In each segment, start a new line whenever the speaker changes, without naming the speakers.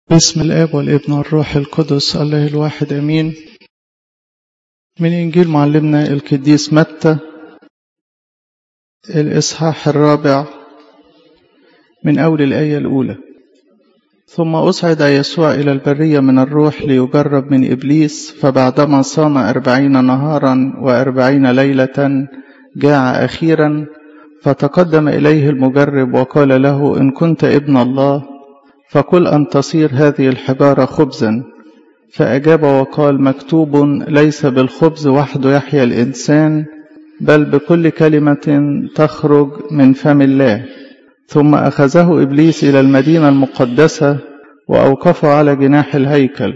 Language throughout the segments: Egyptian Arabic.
باسم الاب والابن والروح القدس الله الواحد امين من انجيل معلمنا القديس متى الاصحاح الرابع من اول الايه الاولى ثم اصعد يسوع الى البريه من الروح ليجرب من ابليس فبعدما صام اربعين نهارا واربعين ليله جاع اخيرا فتقدم اليه المجرب وقال له ان كنت ابن الله فقل أن تصير هذه الحجارة خبزا فأجاب وقال مكتوب ليس بالخبز وحده يحيا الإنسان بل بكل كلمة تخرج من فم الله ثم أخذه إبليس إلى المدينة المقدسة وأوقفه على جناح الهيكل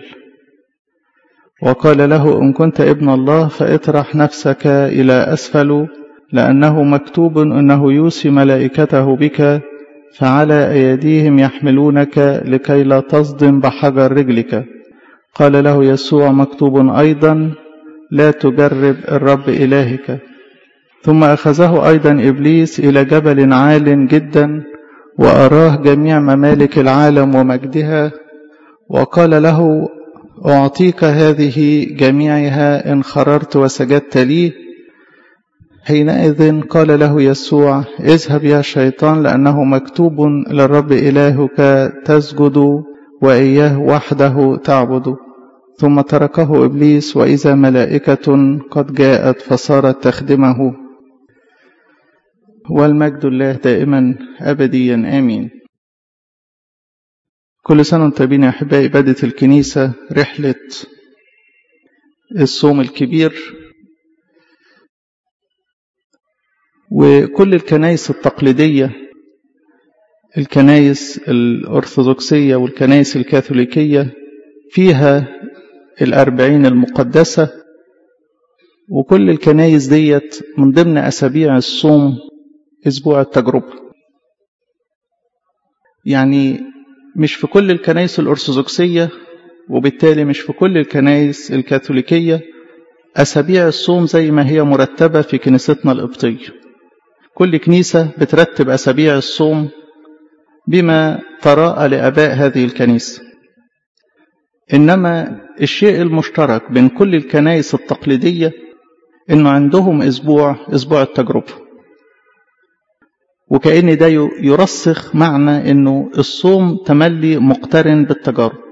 وقال له إن كنت ابن الله فاطرح نفسك إلى أسفل لأنه مكتوب أنه يوصي ملائكته بك فعلى أيديهم يحملونك لكي لا تصدم بحجر رجلك قال له يسوع مكتوب أيضا لا تجرب الرب إلهك ثم أخذه أيضا إبليس إلى جبل عال جدا وأراه جميع ممالك العالم ومجدها وقال له أعطيك هذه جميعها إن خررت وسجدت لي حينئذ قال له يسوع اذهب يا شيطان لأنه مكتوب للرب إلهك تسجد وإياه وحده تعبد ثم تركه إبليس وإذا ملائكة قد جاءت فصارت تخدمه والمجد الله دائما أبديا آمين كل سنة وانتم طيبين يا أحبائي بدت الكنيسة رحلة الصوم الكبير وكل الكنائس التقليدية الكنائس الأرثوذكسية والكنائس الكاثوليكية فيها الأربعين المقدسة وكل الكنائس ديت من ضمن أسابيع الصوم أسبوع التجربة يعني مش في كل الكنائس الأرثوذكسية وبالتالي مش في كل الكنائس الكاثوليكية أسابيع الصوم زي ما هي مرتبة في كنيستنا القبطية كل كنيسة بترتب أسابيع الصوم بما تراءى لأباء هذه الكنيسة إنما الشيء المشترك بين كل الكنائس التقليدية إنه عندهم أسبوع أسبوع التجربة وكأن ده يرسخ معنى إنه الصوم تملي مقترن بالتجارب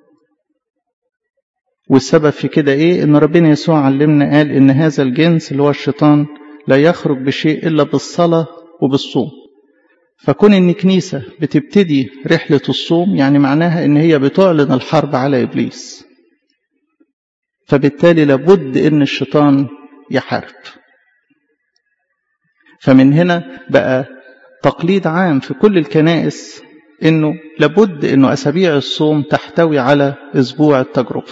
والسبب في كده إيه إن ربنا يسوع علمنا قال إن هذا الجنس اللي هو الشيطان لا يخرج بشيء إلا بالصلاة وبالصوم فكون إن كنيسة بتبتدي رحلة الصوم يعني معناها إن هي بتعلن الحرب على إبليس فبالتالي لابد إن الشيطان يحارب فمن هنا بقى تقليد عام في كل الكنائس إنه لابد إنه أسابيع الصوم تحتوي على أسبوع التجربة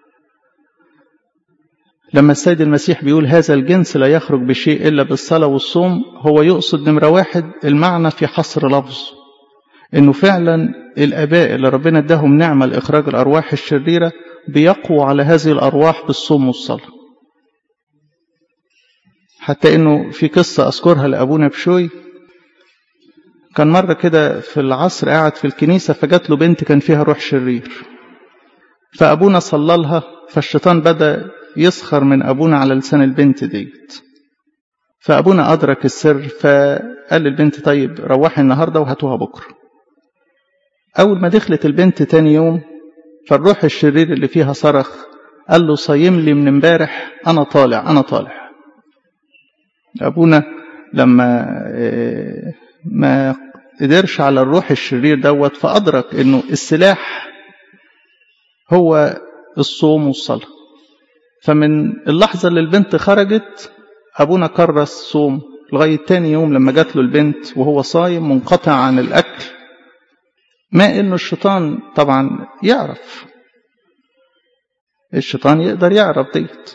لما السيد المسيح بيقول هذا الجنس لا يخرج بشيء إلا بالصلاة والصوم هو يقصد نمرة واحد المعنى في حصر لفظ إنه فعلا الآباء اللي ربنا اداهم نعمة لإخراج الأرواح الشريرة بيقووا على هذه الأرواح بالصوم والصلاة حتى إنه في قصة أذكرها لأبونا بشوي كان مرة كده في العصر قاعد في الكنيسة فجات له بنت كان فيها روح شرير فأبونا صلى لها فالشيطان بدأ يسخر من أبونا على لسان البنت ديت فأبونا أدرك السر فقال للبنت طيب روحي النهاردة وهاتوها بكرة أول ما دخلت البنت تاني يوم فالروح الشرير اللي فيها صرخ قال له صيم لي من امبارح أنا طالع أنا طالع أبونا لما ما قدرش على الروح الشرير دوت فأدرك إنه السلاح هو الصوم والصلاه فمن اللحظة اللي البنت خرجت أبونا كرس صوم لغاية تاني يوم لما جات له البنت وهو صايم منقطع عن الأكل ما إنه الشيطان طبعا يعرف الشيطان يقدر يعرف ديت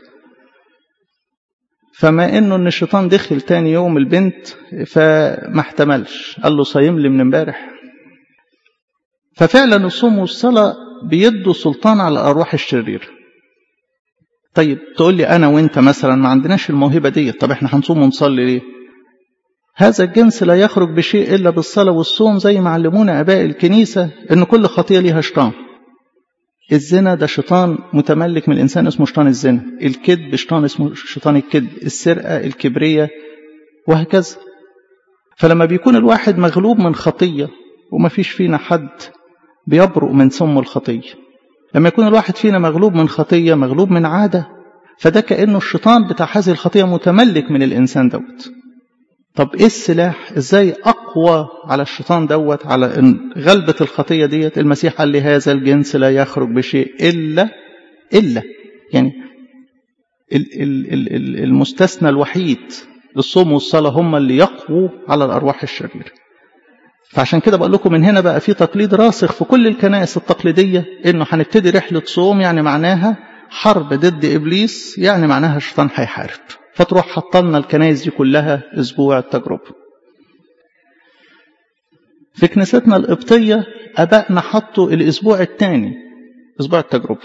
فما إنه إن الشيطان دخل تاني يوم البنت فما احتملش قال له صايم لي من امبارح ففعلا الصوم والصلاة بيدوا سلطان على الأرواح الشريره طيب تقول لي أنا وأنت مثلا ما عندناش الموهبة دي طب احنا هنصوم ونصلي ليه هذا الجنس لا يخرج بشيء إلا بالصلاة والصوم زي ما علمونا أباء الكنيسة إن كل خطية ليها شيطان الزنا ده شيطان متملك من الإنسان اسمه شيطان الزنا الكذب شيطان اسمه شيطان الكذب السرقة الكبرية وهكذا فلما بيكون الواحد مغلوب من خطية وما فيش فينا حد بيبرؤ من سم الخطية لما يكون الواحد فينا مغلوب من خطية مغلوب من عادة فده كأنه الشيطان بتاع هذه الخطية متملك من الإنسان دوت طب إيه السلاح إزاي أقوى على الشيطان دوت على غلبة الخطية ديت المسيح قال لي هذا الجنس لا يخرج بشيء إلا إلا يعني المستثنى الوحيد للصوم والصلاة هم اللي يقووا على الأرواح الشريرة فعشان كده بقول لكم من هنا بقى في تقليد راسخ في كل الكنائس التقليدية إنه هنبتدي رحلة صوم يعني معناها حرب ضد إبليس يعني معناها الشيطان هيحارب فتروح حطلنا الكنائس دي كلها أسبوع التجربة في كنيستنا القبطية أبائنا حطوا الأسبوع الثاني أسبوع التجربة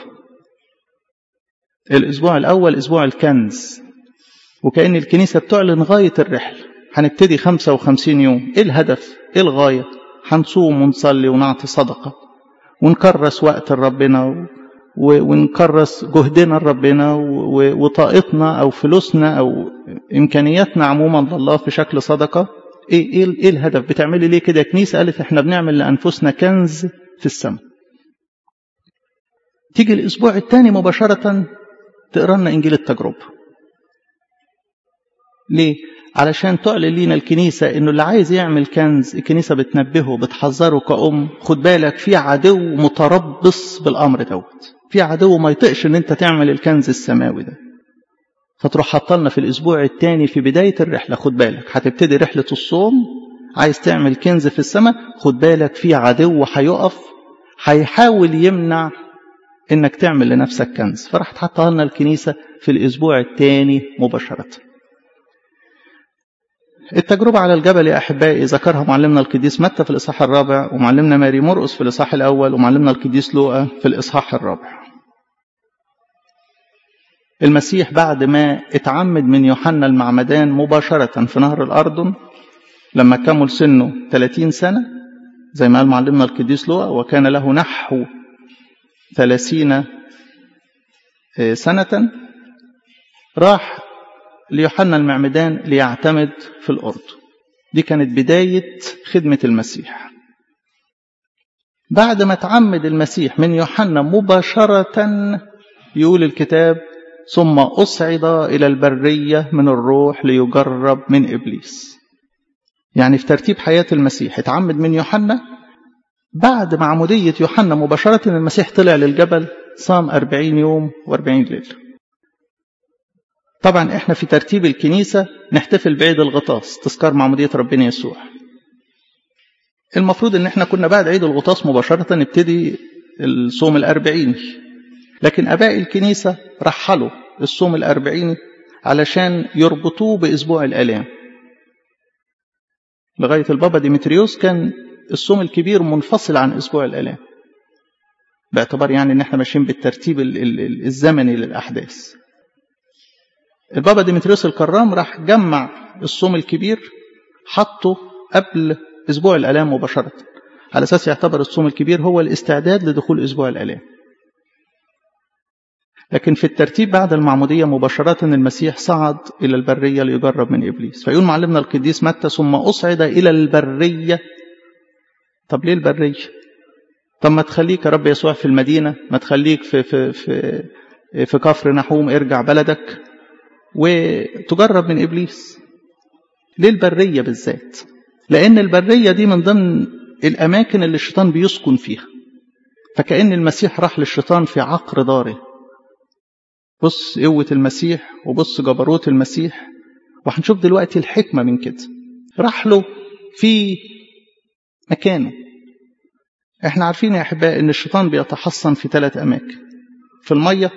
الأسبوع الأول أسبوع الكنز وكأن الكنيسة بتعلن غاية الرحلة هنبتدي 55 يوم إيه الهدف إيه الغاية هنصوم ونصلي ونعطي صدقة ونكرس وقت لربنا ونكرس جهدنا لربنا وطاقتنا أو فلوسنا أو إمكانياتنا عموما لله في شكل صدقة إيه, إيه, إيه الهدف بتعملي ليه كده كنيسة قالت إحنا بنعمل لأنفسنا كنز في السماء تيجي الأسبوع الثاني مباشرة تقرأ لنا إنجيل التجربة ليه؟ علشان تعلن لينا الكنيسة إنه اللي عايز يعمل كنز الكنيسة بتنبهه بتحذره كأم خد بالك في عدو متربص بالأمر دوت في عدو ما يطقش إن أنت تعمل الكنز السماوي ده فتروح حطلنا في الأسبوع الثاني في بداية الرحلة خد بالك هتبتدي رحلة الصوم عايز تعمل كنز في السماء خد بالك في عدو هيقف هيحاول يمنع إنك تعمل لنفسك كنز فراح تحطها لنا الكنيسة في الأسبوع الثاني مباشرة التجربة على الجبل يا أحبائي ذكرها معلمنا القديس متى في الإصحاح الرابع ومعلمنا ماري مرقس في الإصحاح الأول ومعلمنا القديس لوقا في الإصحاح الرابع المسيح بعد ما اتعمد من يوحنا المعمدان مباشرة في نهر الأردن لما كمل سنه 30 سنة زي ما قال معلمنا القديس لوقا وكان له نحو 30 سنة راح ليوحنا المعمدان ليعتمد في الأردن دي كانت بداية خدمة المسيح بعد ما تعمد المسيح من يوحنا مباشرة يقول الكتاب ثم أصعد إلى البرية من الروح ليجرب من إبليس يعني في ترتيب حياة المسيح اتعمد من يوحنا بعد معمودية يوحنا مباشرة المسيح طلع للجبل صام أربعين يوم وأربعين ليلة طبعا احنا في ترتيب الكنيسة نحتفل بعيد الغطاس تذكار معمودية ربنا يسوع المفروض ان احنا كنا بعد عيد الغطاس مباشرة نبتدي الصوم الأربعيني لكن أباء الكنيسة رحلوا الصوم الأربعيني علشان يربطوه بأسبوع الآلام لغاية البابا ديمتريوس كان الصوم الكبير منفصل عن أسبوع الآلام باعتبار يعني ان احنا ماشيين بالترتيب الزمني للأحداث البابا ديمتريوس الكرام راح جمع الصوم الكبير حطه قبل اسبوع الالام مباشره على اساس يعتبر الصوم الكبير هو الاستعداد لدخول اسبوع الالام لكن في الترتيب بعد المعموديه مباشره المسيح صعد الى البريه ليجرب من ابليس فيقول معلمنا القديس متى ثم اصعد الى البريه طب ليه البريه طب ما تخليك يا رب يسوع في المدينه ما تخليك في في في في كفر نحوم ارجع بلدك وتجرب من ابليس ليه البريه بالذات لان البريه دي من ضمن الاماكن اللي الشيطان بيسكن فيها فكأن المسيح راح للشيطان في عقر داره بص قوة المسيح وبص جبروت المسيح وهنشوف دلوقتي الحكمة من كده راح له في مكانه احنا عارفين يا احباء ان الشيطان بيتحصن في ثلاث اماكن في الميه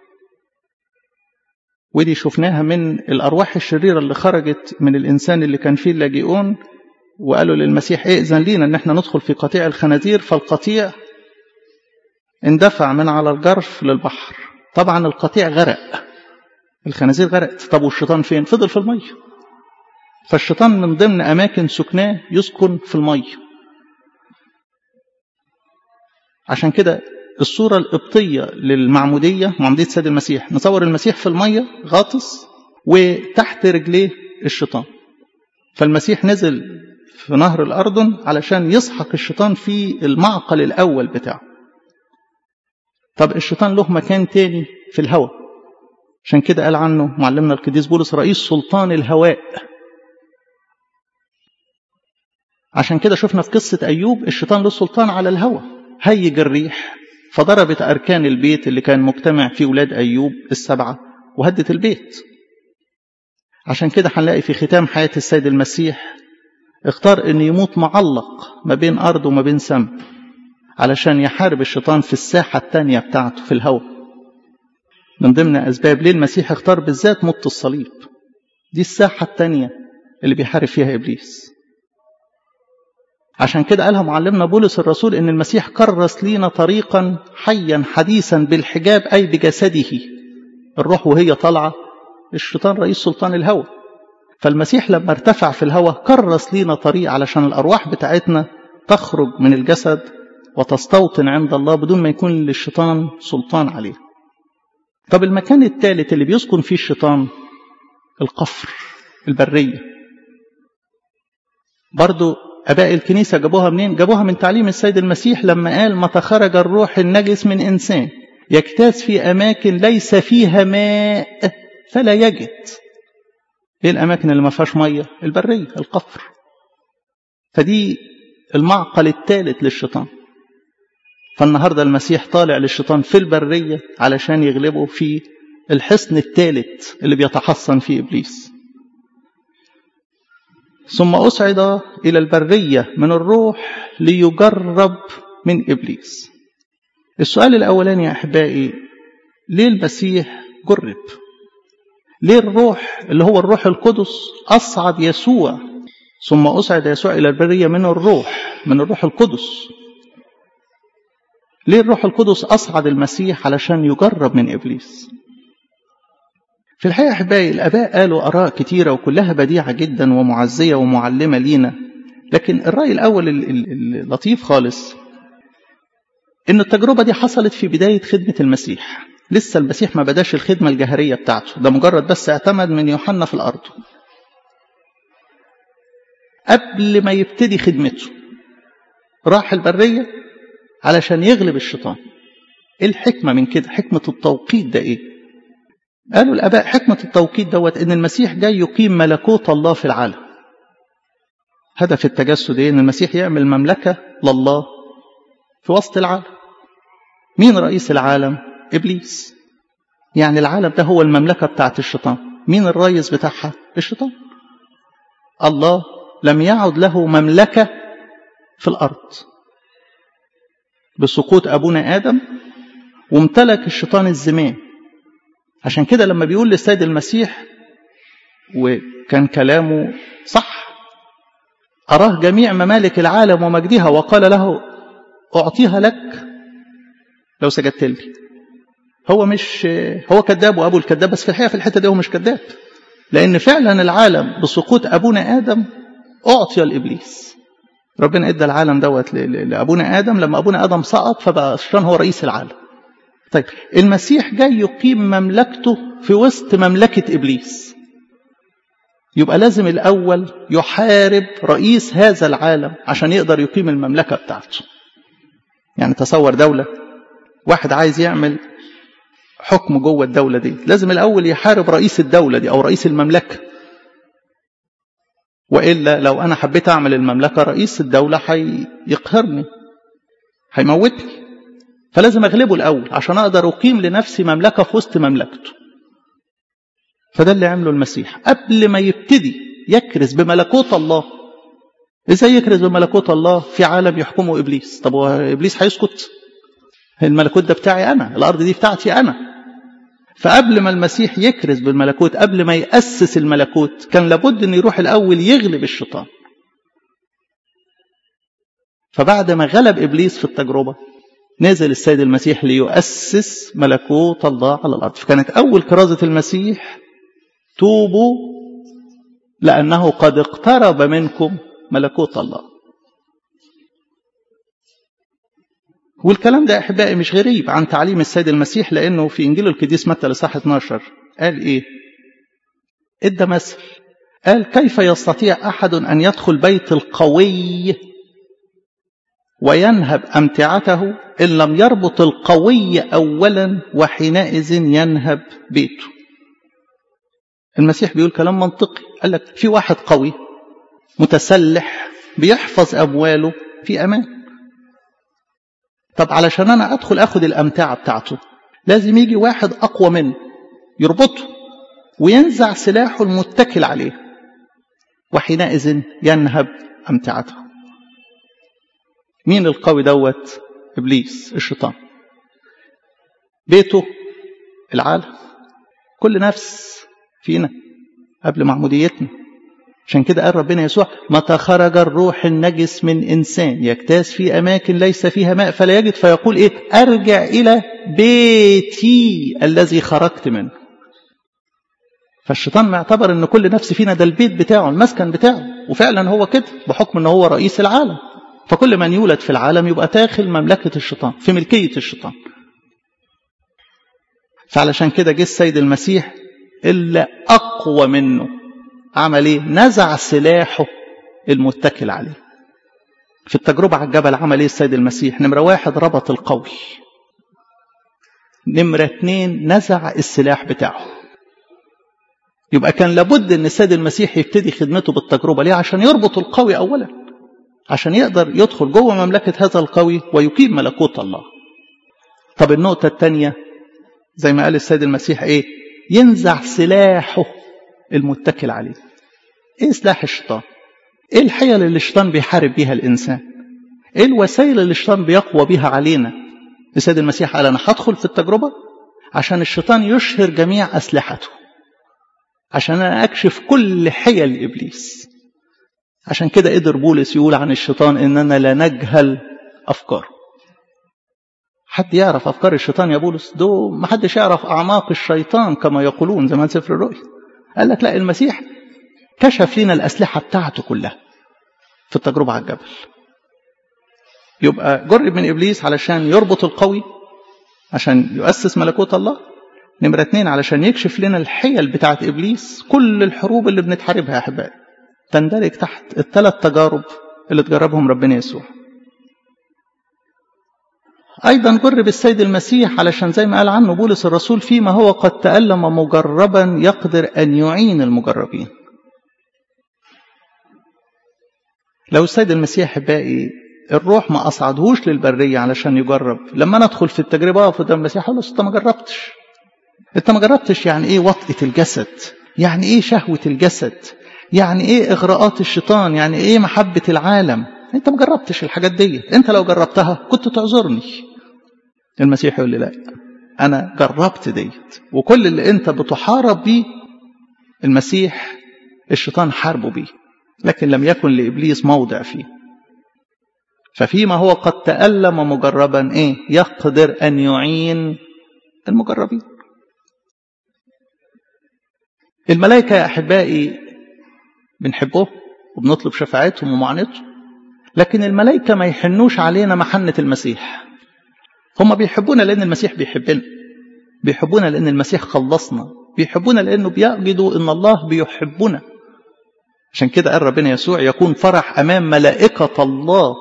ودي شفناها من الأرواح الشريرة اللي خرجت من الإنسان اللي كان فيه اللاجئون وقالوا للمسيح ائذن لينا ان احنا ندخل في قطيع الخنازير فالقطيع اندفع من على الجرف للبحر طبعا القطيع غرق الخنازير غرقت طب والشيطان فين فضل في المية فالشيطان من ضمن أماكن سكناه يسكن في المية عشان كده الصورة القبطية للمعمودية معمودية سيد المسيح نصور المسيح في المية غاطس وتحت رجليه الشيطان فالمسيح نزل في نهر الأردن علشان يسحق الشيطان في المعقل الأول بتاعه طب الشيطان له مكان تاني في الهواء عشان كده قال عنه معلمنا القديس بولس رئيس سلطان الهواء عشان كده شفنا في قصة أيوب الشيطان له سلطان على الهواء هيج الريح فضربت أركان البيت اللي كان مجتمع فيه ولاد أيوب السبعة وهدت البيت عشان كده هنلاقي في ختام حياة السيد المسيح اختار ان يموت معلق ما بين أرض وما بين سماء علشان يحارب الشيطان في الساحة التانية بتاعته في الهواء من ضمن أسباب ليه المسيح اختار بالذات موت الصليب دي الساحة التانية اللي بيحارب فيها إبليس عشان كده قالها معلمنا بولس الرسول ان المسيح كرس لينا طريقا حيا حديثا بالحجاب اي بجسده الروح وهي طالعه الشيطان رئيس سلطان الهوى فالمسيح لما ارتفع في الهوى كرس لينا طريق علشان الارواح بتاعتنا تخرج من الجسد وتستوطن عند الله بدون ما يكون للشيطان سلطان عليه طب المكان الثالث اللي بيسكن فيه الشيطان القفر البريه برضو أباء الكنيسة جابوها منين؟ جابوها من تعليم السيد المسيح لما قال متى خرج الروح النجس من إنسان يجتاز في أماكن ليس فيها ماء فلا يجد. إيه الأماكن اللي ما فيهاش مية؟ البرية، القفر. فدي المعقل الثالث للشيطان. فالنهارده المسيح طالع للشيطان في البرية علشان يغلبه في الحصن الثالث اللي بيتحصن فيه إبليس. ثم أصعد إلى البرية من الروح ليجرب من إبليس السؤال الأولاني يا أحبائي ليه المسيح جرب ليه الروح اللي هو الروح القدس أصعد يسوع ثم أصعد يسوع إلى البرية من الروح من الروح القدس ليه الروح القدس أصعد المسيح علشان يجرب من إبليس في الحقيقة أحبائي الآباء قالوا آراء كتيرة وكلها بديعة جدا ومعزية ومعلمة لينا لكن الرأي الأول اللطيف خالص إن التجربة دي حصلت في بداية خدمة المسيح لسه المسيح ما بداش الخدمة الجهرية بتاعته ده مجرد بس اعتمد من يوحنا في الأرض قبل ما يبتدي خدمته راح البرية علشان يغلب الشيطان ايه الحكمة من كده حكمة التوقيت ده ايه قالوا الآباء حكمة التوقيت دوت إن المسيح جاي يقيم ملكوت الله في العالم هدف التجسد إيه؟ إن المسيح يعمل مملكة لله في وسط العالم مين رئيس العالم؟ إبليس يعني العالم ده هو المملكة بتاعت الشيطان مين الرئيس بتاعها؟ الشيطان الله لم يعد له مملكة في الأرض بسقوط أبونا آدم وامتلك الشيطان الزمان عشان كده لما بيقول للسيد المسيح وكان كلامه صح أراه جميع ممالك العالم ومجدها وقال له أعطيها لك لو سجدت لي هو مش هو كذاب وأبو الكذاب بس في الحقيقة في الحتة دي هو مش كذاب لأن فعلا العالم بسقوط أبونا آدم أعطي لإبليس ربنا ادى العالم دوت لأبونا آدم لما أبونا آدم سقط فبقى الشيطان هو رئيس العالم طيب المسيح جاي يقيم مملكته في وسط مملكة إبليس يبقى لازم الأول يحارب رئيس هذا العالم عشان يقدر يقيم المملكة بتاعته يعني تصور دولة واحد عايز يعمل حكم جوه الدولة دي لازم الأول يحارب رئيس الدولة دي أو رئيس المملكة وإلا لو أنا حبيت أعمل المملكة رئيس الدولة هيقهرني هيموتني فلازم أغلبه الأول عشان أقدر أقيم لنفسي مملكة في وسط مملكته فده اللي عمله المسيح قبل ما يبتدي يكرز بملكوت الله ازاي يكرز بملكوت الله في عالم يحكمه ابليس طب هو ابليس هيسكت الملكوت ده بتاعي انا الارض دي بتاعتي انا فقبل ما المسيح يكرز بالملكوت قبل ما يأسس الملكوت كان لابد ان يروح الاول يغلب الشيطان فبعد ما غلب ابليس في التجربه نزل السيد المسيح ليؤسس ملكوت الله على الارض فكانت اول كرازه المسيح توبوا لانه قد اقترب منكم ملكوت الله والكلام ده أحبائي مش غريب عن تعليم السيد المسيح لأنه في إنجيل القديس متى لصح 12 قال إيه ادى مثل قال كيف يستطيع أحد أن يدخل بيت القوي وينهب أمتعته إن لم يربط القوي أولا وحينئذ ينهب بيته المسيح بيقول كلام منطقي قال لك في واحد قوي متسلح بيحفظ أمواله في أمان طب علشان أنا أدخل أخد الأمتعة بتاعته لازم يجي واحد أقوى منه يربطه وينزع سلاحه المتكل عليه وحينئذ ينهب أمتعته مين القوي دوت إبليس الشيطان بيته العالم كل نفس فينا قبل معموديتنا عشان كده قال ربنا يسوع متى خرج الروح النجس من إنسان يجتاز في أماكن ليس فيها ماء فلا يجد فيقول إيه أرجع إلى بيتي الذي خرجت منه فالشيطان معتبر ان كل نفس فينا ده البيت بتاعه المسكن بتاعه وفعلا هو كده بحكم ان هو رئيس العالم فكل من يولد في العالم يبقى داخل مملكة الشيطان في ملكية الشيطان فعلشان كده جه السيد المسيح إلا أقوى منه عمل إيه؟ نزع سلاحه المتكل عليه في التجربة على الجبل عمل إيه السيد المسيح؟ نمرة واحد ربط القوي نمرة اتنين نزع السلاح بتاعه يبقى كان لابد ان السيد المسيح يبتدي خدمته بالتجربه ليه عشان يربط القوي اولا عشان يقدر يدخل جوه مملكه هذا القوي ويقيم ملكوت الله طب النقطه الثانيه زي ما قال السيد المسيح ايه ينزع سلاحه المتكل عليه ايه سلاح الشيطان ايه الحيل اللي الشيطان بيحارب بيها الانسان ايه الوسائل اللي الشيطان بيقوى بيها علينا السيد المسيح قال انا هدخل في التجربه عشان الشيطان يشهر جميع اسلحته عشان أنا أكشف كل حيل إبليس عشان كده قدر بولس يقول عن الشيطان إننا لا نجهل أفكاره حد يعرف أفكار الشيطان يا بولس دو ما حدش يعرف أعماق الشيطان كما يقولون زمان سفر الرؤيا قال لك لا المسيح كشف لنا الأسلحة بتاعته كلها في التجربة على الجبل يبقى جرب من إبليس علشان يربط القوي عشان يؤسس ملكوت الله نمرة اتنين علشان يكشف لنا الحيل بتاعت إبليس كل الحروب اللي بنتحاربها يا أحبائي تندرج تحت الثلاث تجارب اللي تجربهم ربنا يسوع أيضا جرب السيد المسيح علشان زي ما قال عنه بولس الرسول فيما هو قد تألم مجربا يقدر أن يعين المجربين لو السيد المسيح أحبائي الروح ما أصعدهوش للبرية علشان يجرب لما أنا أدخل في التجربة أقف قدام المسيح أقول له أنت ما جربتش أنت ما جربتش يعني إيه وطئة الجسد يعني إيه شهوة الجسد يعني إيه إغراءات الشيطان يعني إيه محبة العالم أنت ما جربتش الحاجات دي أنت لو جربتها كنت تعذرني المسيح يقول لي لا أنا جربت ديت وكل اللي أنت بتحارب بيه المسيح الشيطان حاربه بيه لكن لم يكن لإبليس موضع فيه ففيما هو قد تألم مجربا إيه يقدر أن يعين المجربين الملائكة يا أحبائي بنحبه وبنطلب شفاعتهم ومعاناتهم لكن الملائكة ما يحنوش علينا محنة المسيح هم بيحبونا لأن المسيح بيحبنا بيحبونا لأن المسيح خلصنا بيحبونا لأنه بيجدوا أن الله بيحبنا عشان كده قال ربنا يسوع يكون فرح أمام ملائكة الله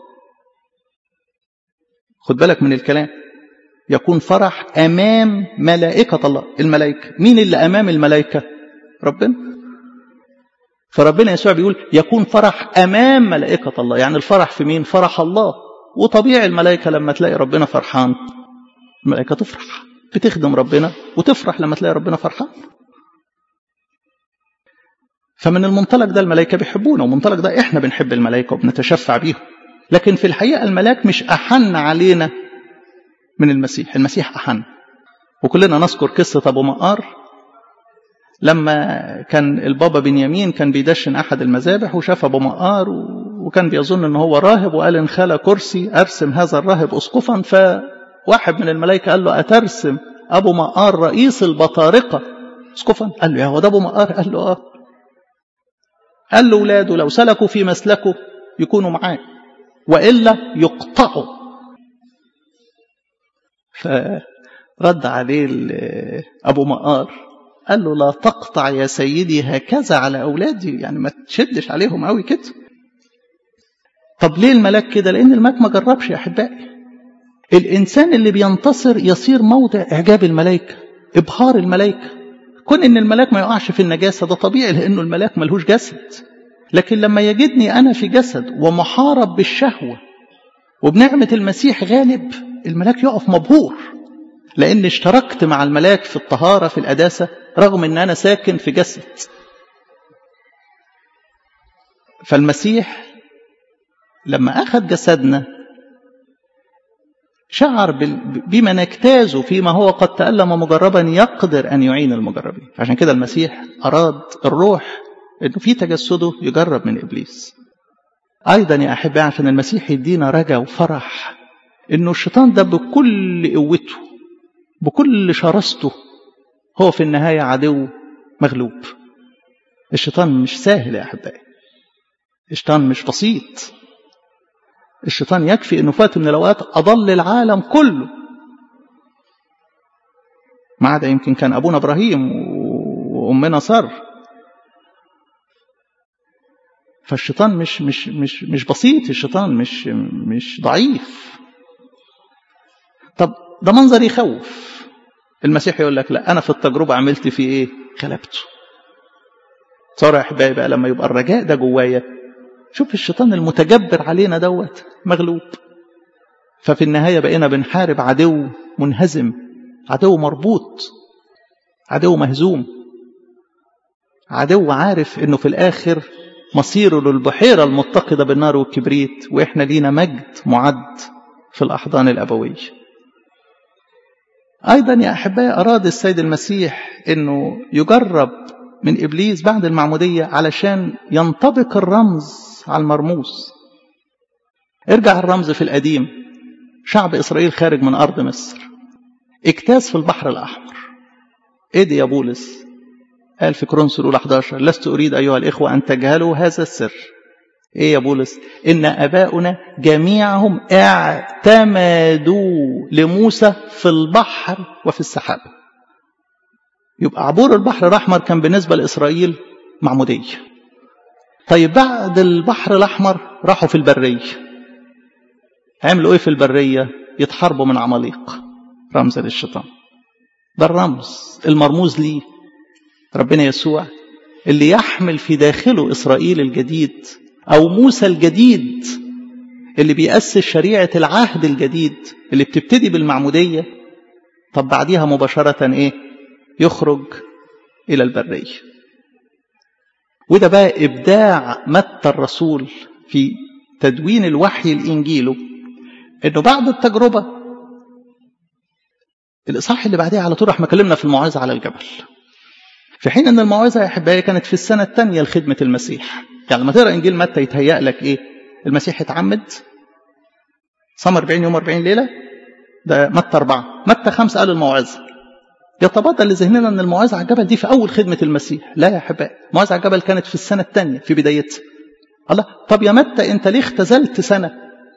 خد بالك من الكلام يكون فرح أمام ملائكة الله الملائكة مين اللي أمام الملائكة ربنا فربنا يسوع بيقول يكون فرح أمام ملائكة الله يعني الفرح في مين فرح الله وطبيعي الملائكة لما تلاقي ربنا فرحان الملائكة تفرح بتخدم ربنا وتفرح لما تلاقي ربنا فرحان فمن المنطلق ده الملائكة بيحبونا ومنطلق ده احنا بنحب الملائكة وبنتشفع بيهم لكن في الحقيقة الملاك مش أحن علينا من المسيح المسيح أحن وكلنا نذكر قصة أبو مقار لما كان البابا بنيامين كان بيدشن أحد المذابح وشاف أبو مقار وكان بيظن أنه هو راهب وقال إن خلى كرسي أرسم هذا الراهب أسقفا فواحد من الملائكة قال له أترسم أبو مقار رئيس البطارقة أسقفا قال له يا هو ده أبو مقار قال له آه قال له ولاده لو سلكوا في مسلكه يكونوا معاه وإلا يقطعوا فرد عليه أبو مقار قال له لا تقطع يا سيدي هكذا على أولادي يعني ما تشدش عليهم قوي كده طب ليه الملاك كده لأن الملاك ما جربش يا أحبائي الإنسان اللي بينتصر يصير موضع إعجاب الملائكة إبهار الملائكة كون إن الملاك ما يقعش في النجاسة ده طبيعي لأنه الملاك ملهوش جسد لكن لما يجدني أنا في جسد ومحارب بالشهوة وبنعمة المسيح غالب الملاك يقف مبهور لأن اشتركت مع الملاك في الطهارة في القداسة رغم أن أنا ساكن في جسد فالمسيح لما أخذ جسدنا شعر بما نجتازه فيما هو قد تألم مجربا يقدر أن يعين المجربين عشان كده المسيح أراد الروح أنه في تجسده يجرب من إبليس أيضا يا أحبائي عشان المسيح يدينا رجا وفرح أنه الشيطان ده بكل قوته بكل شرسته هو في النهاية عدو مغلوب الشيطان مش سهل يا أحبائي الشيطان مش بسيط الشيطان يكفي انه فات من الاوقات اضل العالم كله ما عدا يمكن كان ابونا ابراهيم وامنا سار فالشيطان مش مش مش مش بسيط الشيطان مش مش ضعيف طب ده منظر يخوف المسيح يقول لك لا انا في التجربه عملت فيه ايه غلبته صار يا احبائي بقى لما يبقى الرجاء ده جوايا شوف الشيطان المتجبر علينا دوت مغلوب ففي النهاية بقينا بنحارب عدو منهزم عدو مربوط عدو مهزوم عدو عارف انه في الاخر مصيره للبحيرة المتقدة بالنار والكبريت واحنا لينا مجد معد في الاحضان الابوية ايضا يا احبائي اراد السيد المسيح انه يجرب من ابليس بعد المعمودية علشان ينطبق الرمز على المرموز ارجع الرمز في القديم شعب إسرائيل خارج من أرض مصر اجتاز في البحر الأحمر ايه دي يا بولس قال في كرونس الأولى 11 لست أريد أيها الإخوة أن تجهلوا هذا السر ايه يا بولس إن أباؤنا جميعهم اعتمدوا لموسى في البحر وفي السحاب يبقى عبور البحر الأحمر كان بالنسبة لإسرائيل معمودية طيب بعد البحر الأحمر راحوا في البرية عملوا إيه في البرية يتحاربوا من عماليق رمز للشيطان ده الرمز المرموز ليه ربنا يسوع اللي يحمل في داخله إسرائيل الجديد أو موسى الجديد اللي بيأسس شريعة العهد الجديد اللي بتبتدي بالمعمودية طب بعديها مباشرة إيه يخرج إلى البرية وده بقى إبداع متى الرسول في تدوين الوحي الإنجيله إنه بعد التجربة الإصحاح اللي بعديها على طول راح مكلمنا في الموعظة على الجبل في حين أن الموعظة يا أحبائي كانت في السنة الثانية لخدمة المسيح يعني لما تقرأ إنجيل متى يتهيأ لك إيه المسيح اتعمد صام 40 يوم 40 ليلة ده متى أربعة متى خمسة قال الموعظة يتبادل لذهننا ان الموعظه على الجبل دي في اول خدمه المسيح لا يا احبائي الموعظه على الجبل كانت في السنه الثانيه في بدايتها الله طب يا متى انت ليه اختزلت سنه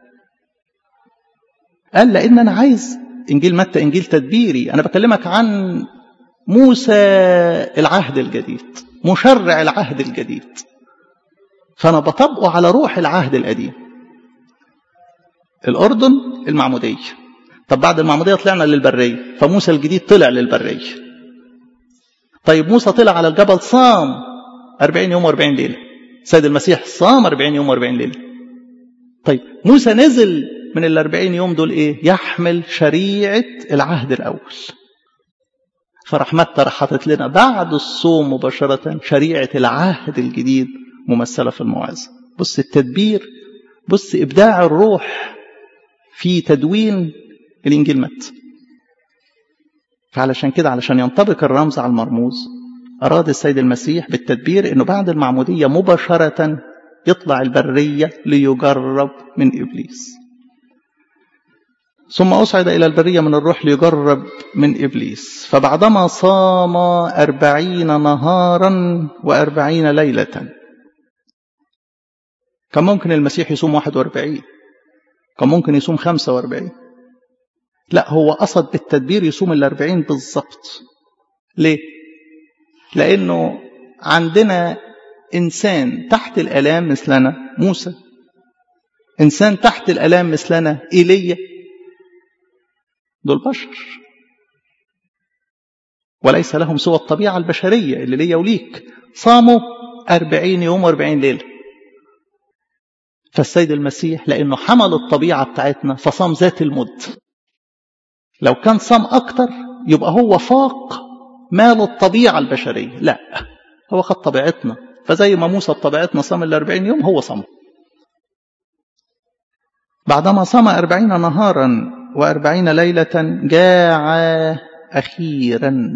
قال لان انا عايز انجيل متى انجيل تدبيري انا بكلمك عن موسى العهد الجديد مشرع العهد الجديد فانا بطبقه على روح العهد القديم الاردن المعموديه طب بعد المعمودية طلعنا للبرية فموسى الجديد طلع للبرية طيب موسى طلع على الجبل صام 40 يوم و40 ليلة سيد المسيح صام 40 يوم و40 ليلة طيب موسى نزل من ال 40 يوم دول ايه يحمل شريعة العهد الأول فراح متى راح حاطط لنا بعد الصوم مباشرة شريعة العهد الجديد ممثلة في الموعظة بص التدبير بص إبداع الروح في تدوين الإنجيل مت فعلشان كده علشان ينطبق الرمز على المرموز أراد السيد المسيح بالتدبير أنه بعد المعمودية مباشرة يطلع البرية ليجرب من إبليس ثم أصعد إلى البرية من الروح ليجرب من إبليس فبعدما صام أربعين نهارا وأربعين ليلة كان ممكن المسيح يصوم واحد وأربعين كان ممكن يصوم خمسة وأربعين لا هو قصد بالتدبير يصوم الأربعين بالظبط ليه لأنه عندنا إنسان تحت الآلام مثلنا موسى إنسان تحت الآلام مثلنا إيليا دول بشر وليس لهم سوى الطبيعة البشرية اللي ليا وليك صاموا أربعين يوم وأربعين ليلة فالسيد المسيح لأنه حمل الطبيعة بتاعتنا فصام ذات المد لو كان صام أكتر يبقى هو فاق مال الطبيعة البشرية لا هو خد طبيعتنا فزي ما موسى بطبيعتنا صام الأربعين يوم هو صام بعدما صام أربعين نهارا وأربعين ليلة جاع أخيرا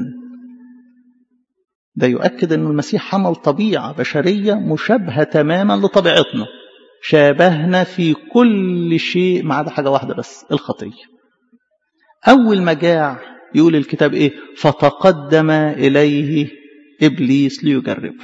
ده يؤكد أن المسيح حمل طبيعة بشرية مشابهة تماما لطبيعتنا شابهنا في كل شيء ما عدا حاجة واحدة بس الخطية أول ما جاع يقول الكتاب إيه فتقدم إليه إبليس ليجربه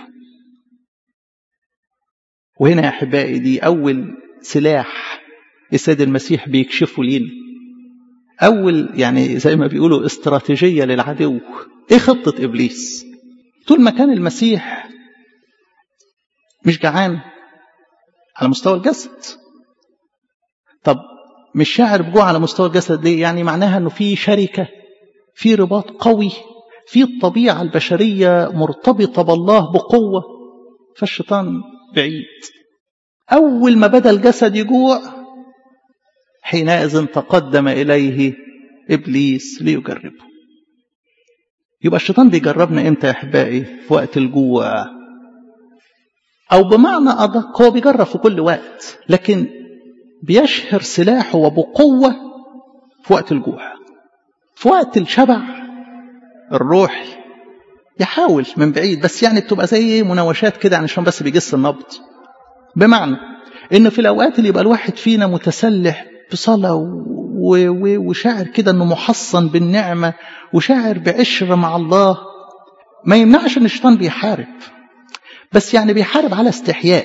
وهنا يا أحبائي دي أول سلاح السيد المسيح بيكشفه لينا أول يعني زي ما بيقولوا استراتيجية للعدو إيه خطة إبليس طول ما كان المسيح مش جعان على مستوى الجسد طب مش شاعر بجوع على مستوى الجسد دي يعني معناها انه في شركه في رباط قوي في الطبيعه البشريه مرتبطه بالله بقوه فالشيطان بعيد اول ما بدا الجسد يجوع حينئذ تقدم اليه ابليس ليجربه يبقى الشيطان بيجربنا امتى يا احبائي في وقت الجوع او بمعنى ادق هو بيجرب في كل وقت لكن بيشهر سلاحه وبقوة في وقت الجوع في وقت الشبع الروحي يحاول من بعيد بس يعني بتبقى زي مناوشات كده عشان بس بيجس النبض بمعنى ان في الاوقات اللي يبقى الواحد فينا متسلح بصلاة وشاعر كده انه محصن بالنعمة وشاعر بعشرة مع الله ما يمنعش ان الشيطان بيحارب بس يعني بيحارب على استحياء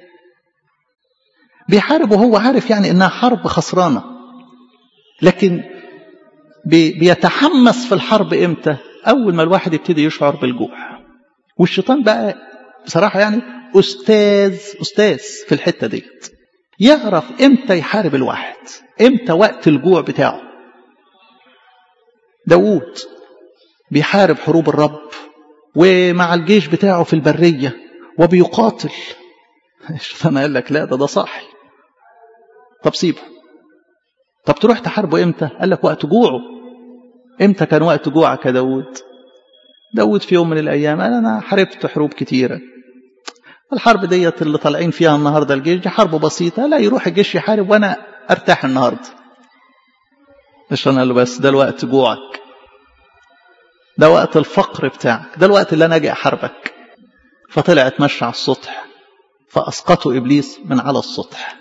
بيحارب وهو عارف يعني انها حرب خسرانة لكن بي بيتحمس في الحرب امتى اول ما الواحد يبتدي يشعر بالجوع والشيطان بقى بصراحة يعني استاذ استاذ في الحتة ديت يعرف امتى يحارب الواحد امتى وقت الجوع بتاعه داوود بيحارب حروب الرب ومع الجيش بتاعه في البرية وبيقاتل الشيطان قال لك لا ده ده صاحي طب سيبه طب تروح تحاربه امتى قال لك وقت جوعه امتى كان وقت جوعك يا داود داود في يوم من الايام قال انا حاربت حروب كتيره الحرب ديت اللي طالعين فيها النهارده الجيش دي حرب بسيطه لا يروح الجيش يحارب وانا ارتاح النهارده الشيطان قال له بس ده الوقت جوعك ده وقت الفقر بتاعك ده الوقت اللي انا اجي احاربك فطلع اتمشى على السطح فاسقطه ابليس من على السطح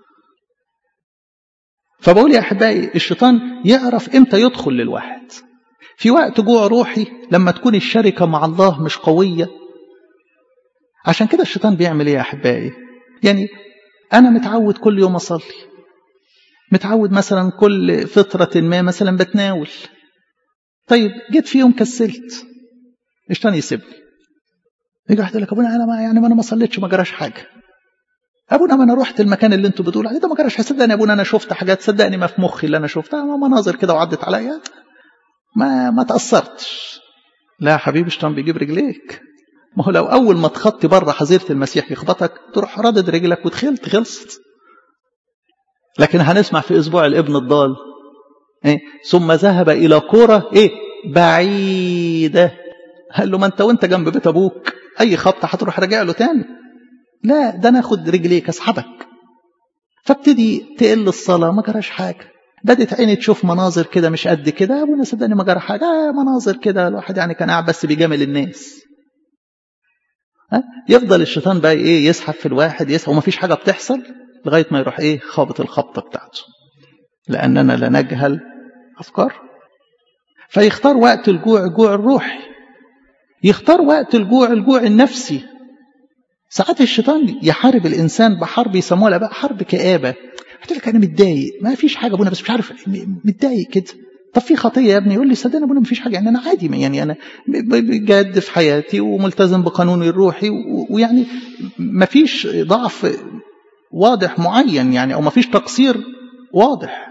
فبقول يا احبائي الشيطان يعرف امتى يدخل للواحد في وقت جوع روحي لما تكون الشركه مع الله مش قويه عشان كده الشيطان بيعمل ايه يا احبائي يعني انا متعود كل يوم اصلي متعود مثلا كل فتره ما مثلا بتناول طيب جيت في يوم كسلت الشيطان يسيبني يجي واحد يقول لك ابونا انا ما يعني ما انا ما صليتش ما جراش حاجه ابونا ما انا رحت المكان اللي انتوا بتقولوا عليه ده ما جراش صدقني يا ابونا انا شفت حاجات صدقني ما في مخي اللي انا شفتها مناظر كده وعدت عليا ما ما تاثرتش لا يا حبيبي الشيطان بيجيب رجليك ما هو لو اول ما تخطي بره حظيره المسيح يخبطك تروح رادد رجلك وتخلت خلصت لكن هنسمع في اسبوع الابن الضال إيه؟ ثم ذهب الى كوره ايه بعيده قال له ما انت وانت جنب بيت ابوك اي خبطه هتروح راجع له تاني لا ده انا اخد رجليك اسحبك فابتدي تقل الصلاه ما جراش حاجه بدت عيني تشوف مناظر كده مش قد كده ابونا صدقني ما جرى حاجه آه مناظر كده الواحد يعني كان قاعد بس بيجامل الناس ها يفضل الشيطان بقى ايه يسحب في الواحد يسحب وما فيش حاجه بتحصل لغايه ما يروح ايه خابط الخبطه بتاعته لاننا لا نجهل افكار فيختار وقت الجوع الجوع الروحي يختار وقت الجوع الجوع النفسي ساعات الشيطان يحارب الانسان بحرب يسموها بقى حرب كآبه قلت لك انا متضايق ما فيش حاجه ابونا بس مش عارف متضايق كده طب في خطيه يا ابني يقول لي صدقني ابونا ما فيش حاجه يعني انا عادي يعني انا جاد في حياتي وملتزم بقانوني الروحي ويعني ما فيش ضعف واضح معين يعني او ما فيش تقصير واضح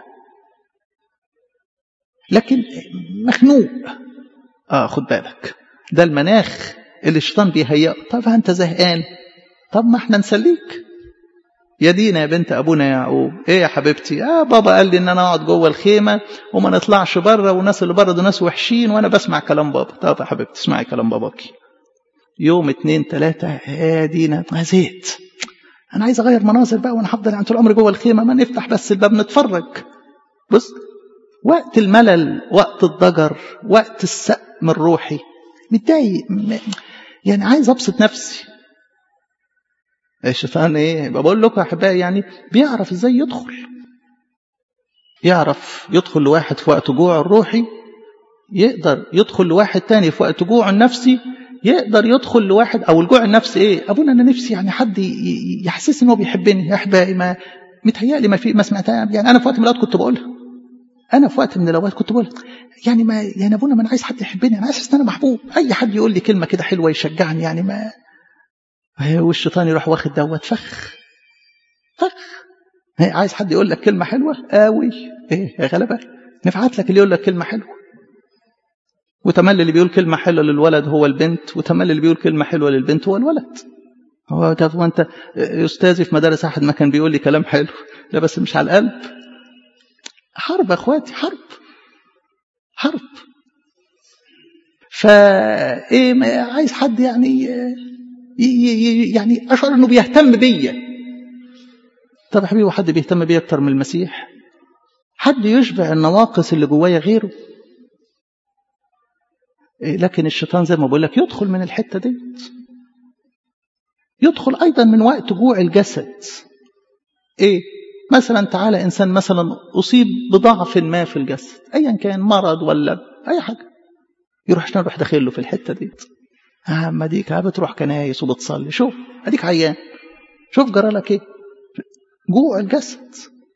لكن مخنوق اه خد بالك ده المناخ اللي الشيطان بيهيئه طب انت زهقان طب ما احنا نسليك يا دينا يا بنت ابونا يعقوب ايه يا حبيبتي اه بابا قال لي ان انا اقعد جوه الخيمه وما نطلعش بره والناس اللي بره دول ناس وحشين وانا بسمع كلام بابا طب يا حبيبتي اسمعي كلام باباكي يوم اتنين تلاته يا دينا زهقت انا عايز اغير مناظر بقى وانا هفضل يعني طول عمري جوه الخيمه ما نفتح بس الباب نتفرج بص وقت الملل وقت الضجر وقت السقم الروحي متضايق يعني عايز ابسط نفسي الشيطان ايه بقول لكم يا احبائي يعني بيعرف ازاي يدخل يعرف يدخل لواحد في وقت جوعه الروحي يقدر يدخل لواحد تاني في وقت جوعه النفسي يقدر يدخل لواحد او الجوع النفسي ايه ابونا انا نفسي يعني حد يحسسني ان هو بيحبني يا احبائي ما متهيألي ما في ما سمعتها يعني انا في وقت من الاوقات كنت بقولها انا في وقت من الاوقات كنت بقول يعني ما يعني ابونا ما انا عايز حد يحبني انا عايز ان انا محبوب اي حد يقول لي كلمه كده حلوه يشجعني يعني ما والشيطان يروح واخد دوت فخ فخ عايز حد يقول لك كلمه حلوه قوي ايه يا غلبه نفعت لك اللي يقول لك كلمه حلوه وتملي اللي بيقول كلمه حلوه للولد هو البنت وتملي اللي بيقول كلمه حلوه للبنت هو الولد هو طب انت استاذي في مدارس احد ما كان بيقول لي كلام حلو لا بس مش على القلب حرب يا اخواتي حرب حرب فايه عايز حد يعني يعني اشعر انه بيهتم بيا طب يا حبيبي حد بيهتم بيا اكتر من المسيح حد يشبع النواقص اللي جوايا غيره لكن الشيطان زي ما بقول لك يدخل من الحته دي يدخل ايضا من وقت جوع الجسد ايه مثلا تعالى انسان مثلا اصيب بضعف ما في الجسد ايا كان مرض ولا اي حاجه يروح عشان يروح داخل له في الحته دي اه اما ديك بتروح كنايس وبتصلي شوف اديك عيان شوف جرى لك ايه جوع الجسد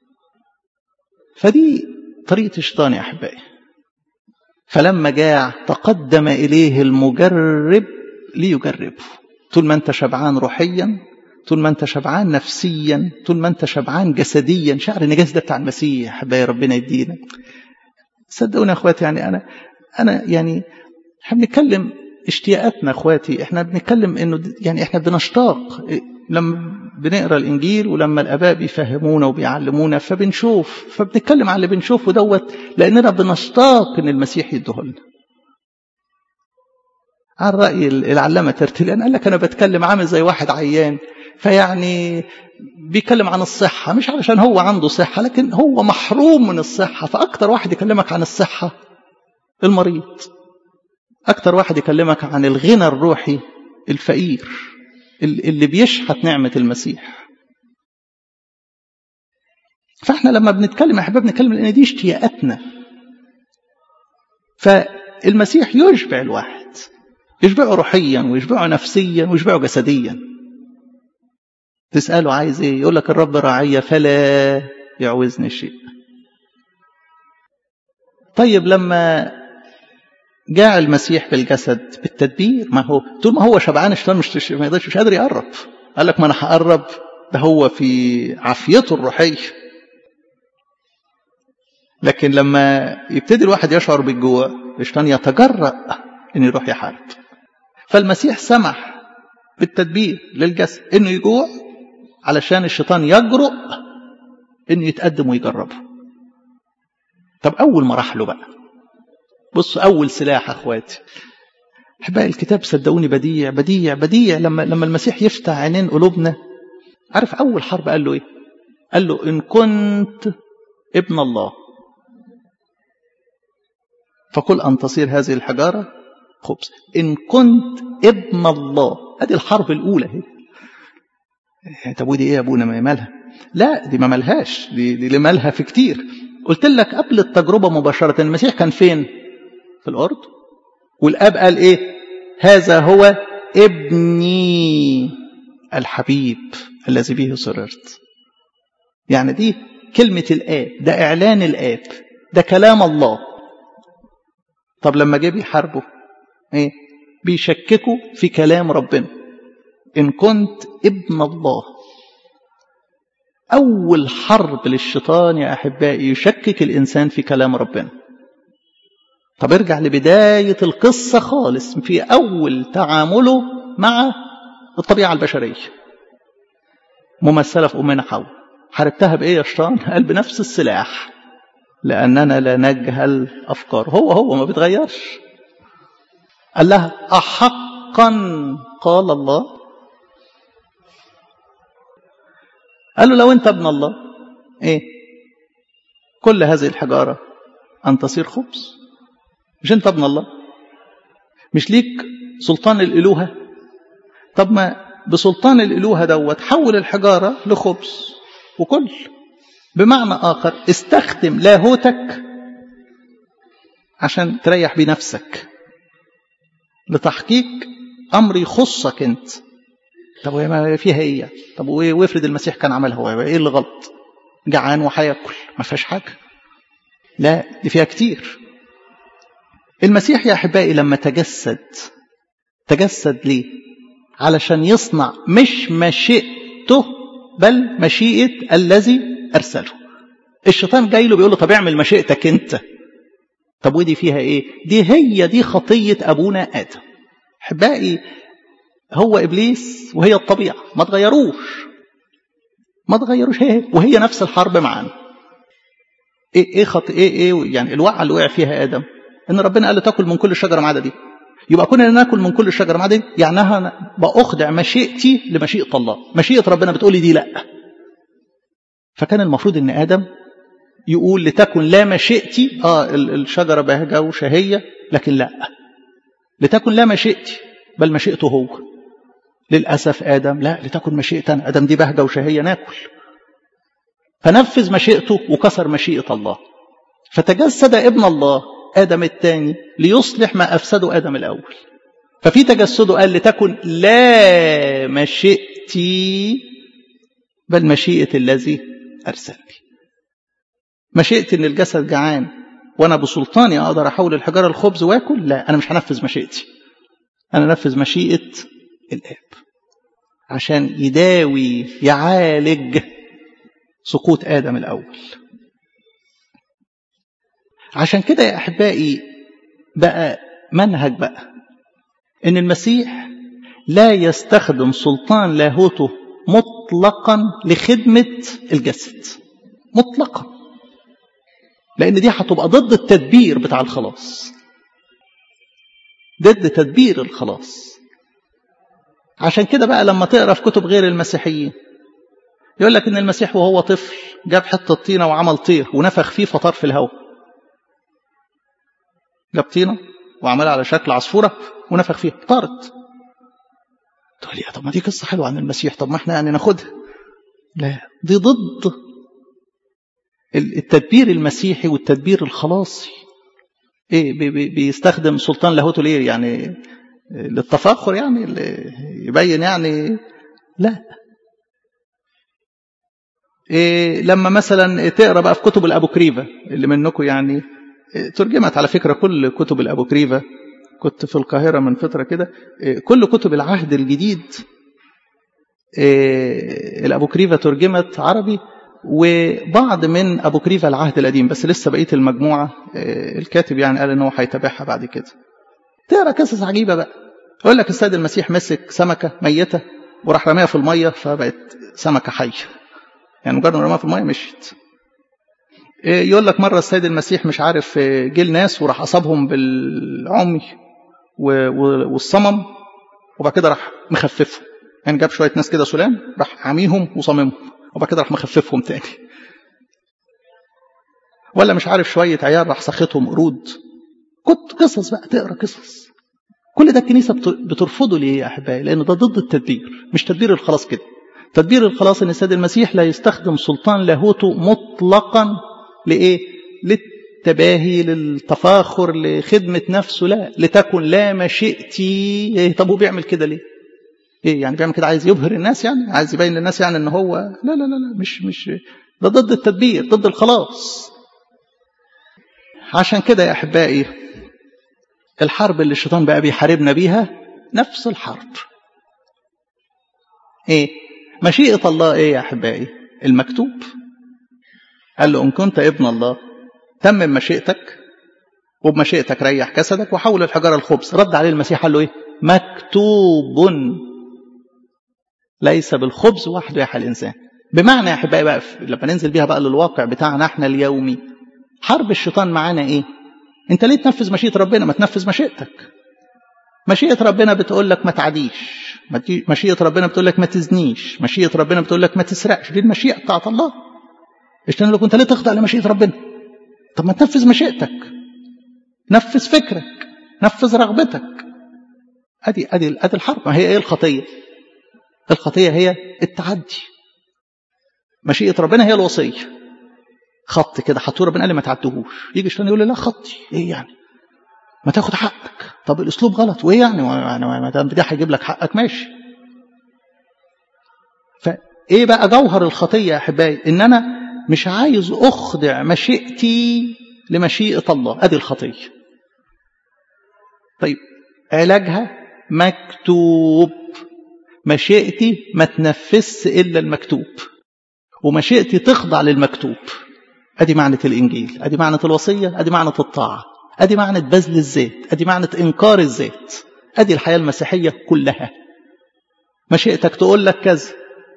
فدي طريقه الشيطان يا احبائي فلما جاع تقدم اليه المجرب ليجربه طول ما انت شبعان روحيا طول ما انت شبعان نفسيا طول ما انت شبعان جسديا شعر النجاس ده بتاع المسيح بقى ربنا يدينا صدقوني يا اخواتي يعني انا انا يعني احنا بنتكلم اشتياقاتنا اخواتي احنا بنتكلم انه يعني احنا بنشتاق لما بنقرا الانجيل ولما الاباء بيفهمونا وبيعلمونا فبنشوف فبنتكلم عن اللي بنشوفه دوت لاننا بنشتاق ان المسيح يديهولنا عن راي العلامه ترتليان قال لك انا بتكلم عامل زي واحد عيان فيعني بيتكلم عن الصحة مش علشان هو عنده صحة لكن هو محروم من الصحة فأكتر واحد يكلمك عن الصحة المريض أكتر واحد يكلمك عن الغنى الروحي الفقير اللي بيشحت نعمة المسيح فاحنا لما بنتكلم يا احباب بنتكلم لان دي اشتياقاتنا فالمسيح يشبع الواحد يشبعه روحيا ويشبعه نفسيا ويشبعه جسديا تسأله عايز ايه يقول لك الرب راعية فلا يعوزني شيء طيب لما جاء المسيح بالجسد بالتدبير ما هو طول ما هو شبعان الشيطان مش ما يقدرش مش قادر يقرب قال لك ما انا هقرب ده هو في عافيته الروحيه لكن لما يبتدي الواحد يشعر بالجوع الشيطان يتجرأ ان يروح يحارب فالمسيح سمح بالتدبير للجسد انه يجوع علشان الشيطان يجرؤ انه يتقدم ويجربه طب اول ما راح له بقى بصوا اول سلاح اخواتي احبائي الكتاب صدقوني بديع بديع بديع لما لما المسيح يفتح عينين قلوبنا عارف اول حرب قال له ايه قال له ان كنت ابن الله فقل ان تصير هذه الحجاره خبز ان كنت ابن الله هذه الحرب الاولى هي طب ودي ايه يا ابونا ما مالها لا دي ما مالهاش دي, دي اللي مالها في كتير قلت لك قبل التجربة مباشرة المسيح كان فين في الأرض والآب قال إيه هذا هو ابني الحبيب الذي به سررت يعني دي كلمة الآب ده إعلان الآب ده كلام الله طب لما جه بيحاربوا ايه بيشككوا في كلام ربنا إن كنت ابن الله أول حرب للشيطان يا أحبائي يشكك الإنسان في كلام ربنا طب ارجع لبداية القصة خالص في أول تعامله مع الطبيعة البشرية ممثلة في أمنا حواء حاربتها بإيه يا شيطان؟ قال بنفس السلاح لأننا لا نجهل أفكار هو هو ما بيتغيرش قال لها أحقا قال الله قال له لو أنت ابن الله إيه كل هذه الحجارة أن تصير خبز مش أنت ابن الله مش ليك سلطان الإلوهة طب ما بسلطان الإلوهة دوت حول الحجارة لخبز وكل بمعنى آخر استخدم لاهوتك عشان تريح بيه نفسك لتحقيق أمر يخصك أنت طب ما فيها إيه طب وافرض المسيح كان عملها هو إيه اللي غلط جعان وهياكل ما فيهاش حاجة لا دي فيها كتير المسيح يا أحبائي لما تجسد تجسد ليه علشان يصنع مش مشيئته بل مشيئة الذي أرسله الشيطان جاي له بيقول له طب اعمل مشيئتك أنت طب ودي فيها إيه دي هي دي خطية أبونا آدم أحبائي هو إبليس وهي الطبيعة ما تغيروش ما تغيروش هي وهي نفس الحرب معانا ايه ايه خط ايه ايه يعني الوعى اللي وقع فيها ادم ان ربنا قال له تاكل من كل شجره ما عدا دي يبقى كنا ناكل من كل شجره ما عدا دي يعني انا باخضع مشيئتي لمشيئه الله مشيئه ربنا بتقول لي دي لا فكان المفروض ان ادم يقول لتكن لا مشيئتي اه الشجره بهجه وشهيه لكن لا لتكن لا مشيئتي بل مشيئته هو للاسف ادم لا لتكن مشيئتنا ادم دي بهجه وشهيه ناكل فنفذ مشيئته وكسر مشيئه الله فتجسد ابن الله ادم الثاني ليصلح ما افسده ادم الاول ففي تجسده قال لتكن لا مشيئتي بل مشيئه الذي ارسلني مشيئتي ان الجسد جعان وانا بسلطاني اقدر احول الحجاره الخبز واكل لا انا مش هنفذ مشيئتي انا انفذ مشيئه الاب عشان يداوي يعالج سقوط ادم الاول عشان كده يا احبائي بقى منهج بقى ان المسيح لا يستخدم سلطان لاهوته مطلقا لخدمه الجسد مطلقا لان دي هتبقى ضد التدبير بتاع الخلاص ضد تدبير الخلاص عشان كده بقى لما تقرا في كتب غير المسيحيين يقول لك ان المسيح وهو طفل جاب حته طينه وعمل طير ونفخ فيه فطار في الهواء جاب طينه وعملها على شكل عصفوره ونفخ فيها طارت تقول لي طب ما دي قصه حلوه عن المسيح طب ما احنا يعني ناخدها لا دي ضد التدبير المسيحي والتدبير الخلاصي ايه بي بي بيستخدم سلطان لاهوته ليه يعني للتفاخر يعني يبين يعني لا إيه لما مثلا تقرا بقى في كتب الابوكريفه اللي منكم يعني ترجمت على فكره كل كتب الابوكريفه كنت في القاهره من فتره كده إيه كل كتب العهد الجديد إيه الابوكريفه ترجمت عربي وبعض من ابوكريفه العهد القديم بس لسه بقيه المجموعه الكاتب يعني قال ان هو هيتابعها بعد كده تقرا قصص عجيبه بقى يقول لك السيد المسيح مسك سمكه ميته وراح رميها في الميه فبقت سمكه حيه يعني مجرد ما رماها في الميه مشيت يقول لك مره السيد المسيح مش عارف جه الناس وراح اصابهم بالعمي والصمم وبعد كده راح مخففهم يعني جاب شويه ناس كده سلام راح عاميهم وصممهم وبعد كده راح مخففهم تاني ولا مش عارف شويه عيال راح سخطهم قرود كنت قصص بقى تقرا قصص كل ده الكنيسه بترفضه ليه يا احبائي لان ده ضد التدبير مش تدبير الخلاص كده تدبير الخلاص ان السيد المسيح لا يستخدم سلطان لاهوته مطلقا لايه للتباهي للتفاخر لخدمه نفسه لا لتكن لا مشيئتي إيه طب هو بيعمل كده ليه ايه يعني بيعمل كده عايز يبهر الناس يعني عايز يبين للناس يعني ان هو لا لا لا, لا مش مش ده ضد التدبير ضد الخلاص عشان كده يا أحبائي الحرب اللي الشيطان بقى بيحاربنا بيها نفس الحرب ايه مشيئة الله ايه يا أحبائي المكتوب قال له إن كنت ابن الله تمم مشيئتك وبمشيئتك ريح جسدك وحول الحجارة الخبز رد عليه المسيح قال له ايه مكتوب ليس بالخبز وحده يحيى الإنسان بمعنى يا أحبائي بقى لما ننزل بيها بقى للواقع بتاعنا احنا اليومي حرب الشيطان معانا ايه انت ليه تنفذ مشيئة ربنا ما تنفذ مشيئتك مشيئة ربنا بتقول لك ما تعديش مشيئة ربنا بتقول لك ما تزنيش مشيئة ربنا بتقول لك ما تسرقش دي المشيئة بتاعت الله اشتغل لك انت ليه تخضع لمشيئة ربنا طب ما تنفذ مشيئتك نفذ فكرك نفذ رغبتك ادي ادي ادي الحرب ما هي ايه الخطيه الخطيه هي التعدي مشيئه ربنا هي الوصيه خط كده حطوه ربنا قال لي ما تعدهوش يجي الشيطان يقول لي لا خطي ايه يعني ما تاخد حقك طب الاسلوب غلط وايه يعني ما دام ده هيجيب لك حقك ماشي فايه بقى جوهر الخطيه يا احبائي ان انا مش عايز اخضع مشيئتي لمشيئه الله ادي الخطيه طيب علاجها مكتوب مشيئتي ما تنفذش الا المكتوب ومشيئتي تخضع للمكتوب ادي معنى الانجيل ادي معنى الوصيه ادي معنى الطاعه ادي معنى بذل الذات ادي معنى انكار الذات ادي الحياه المسيحيه كلها مشيئتك تقول لك كذا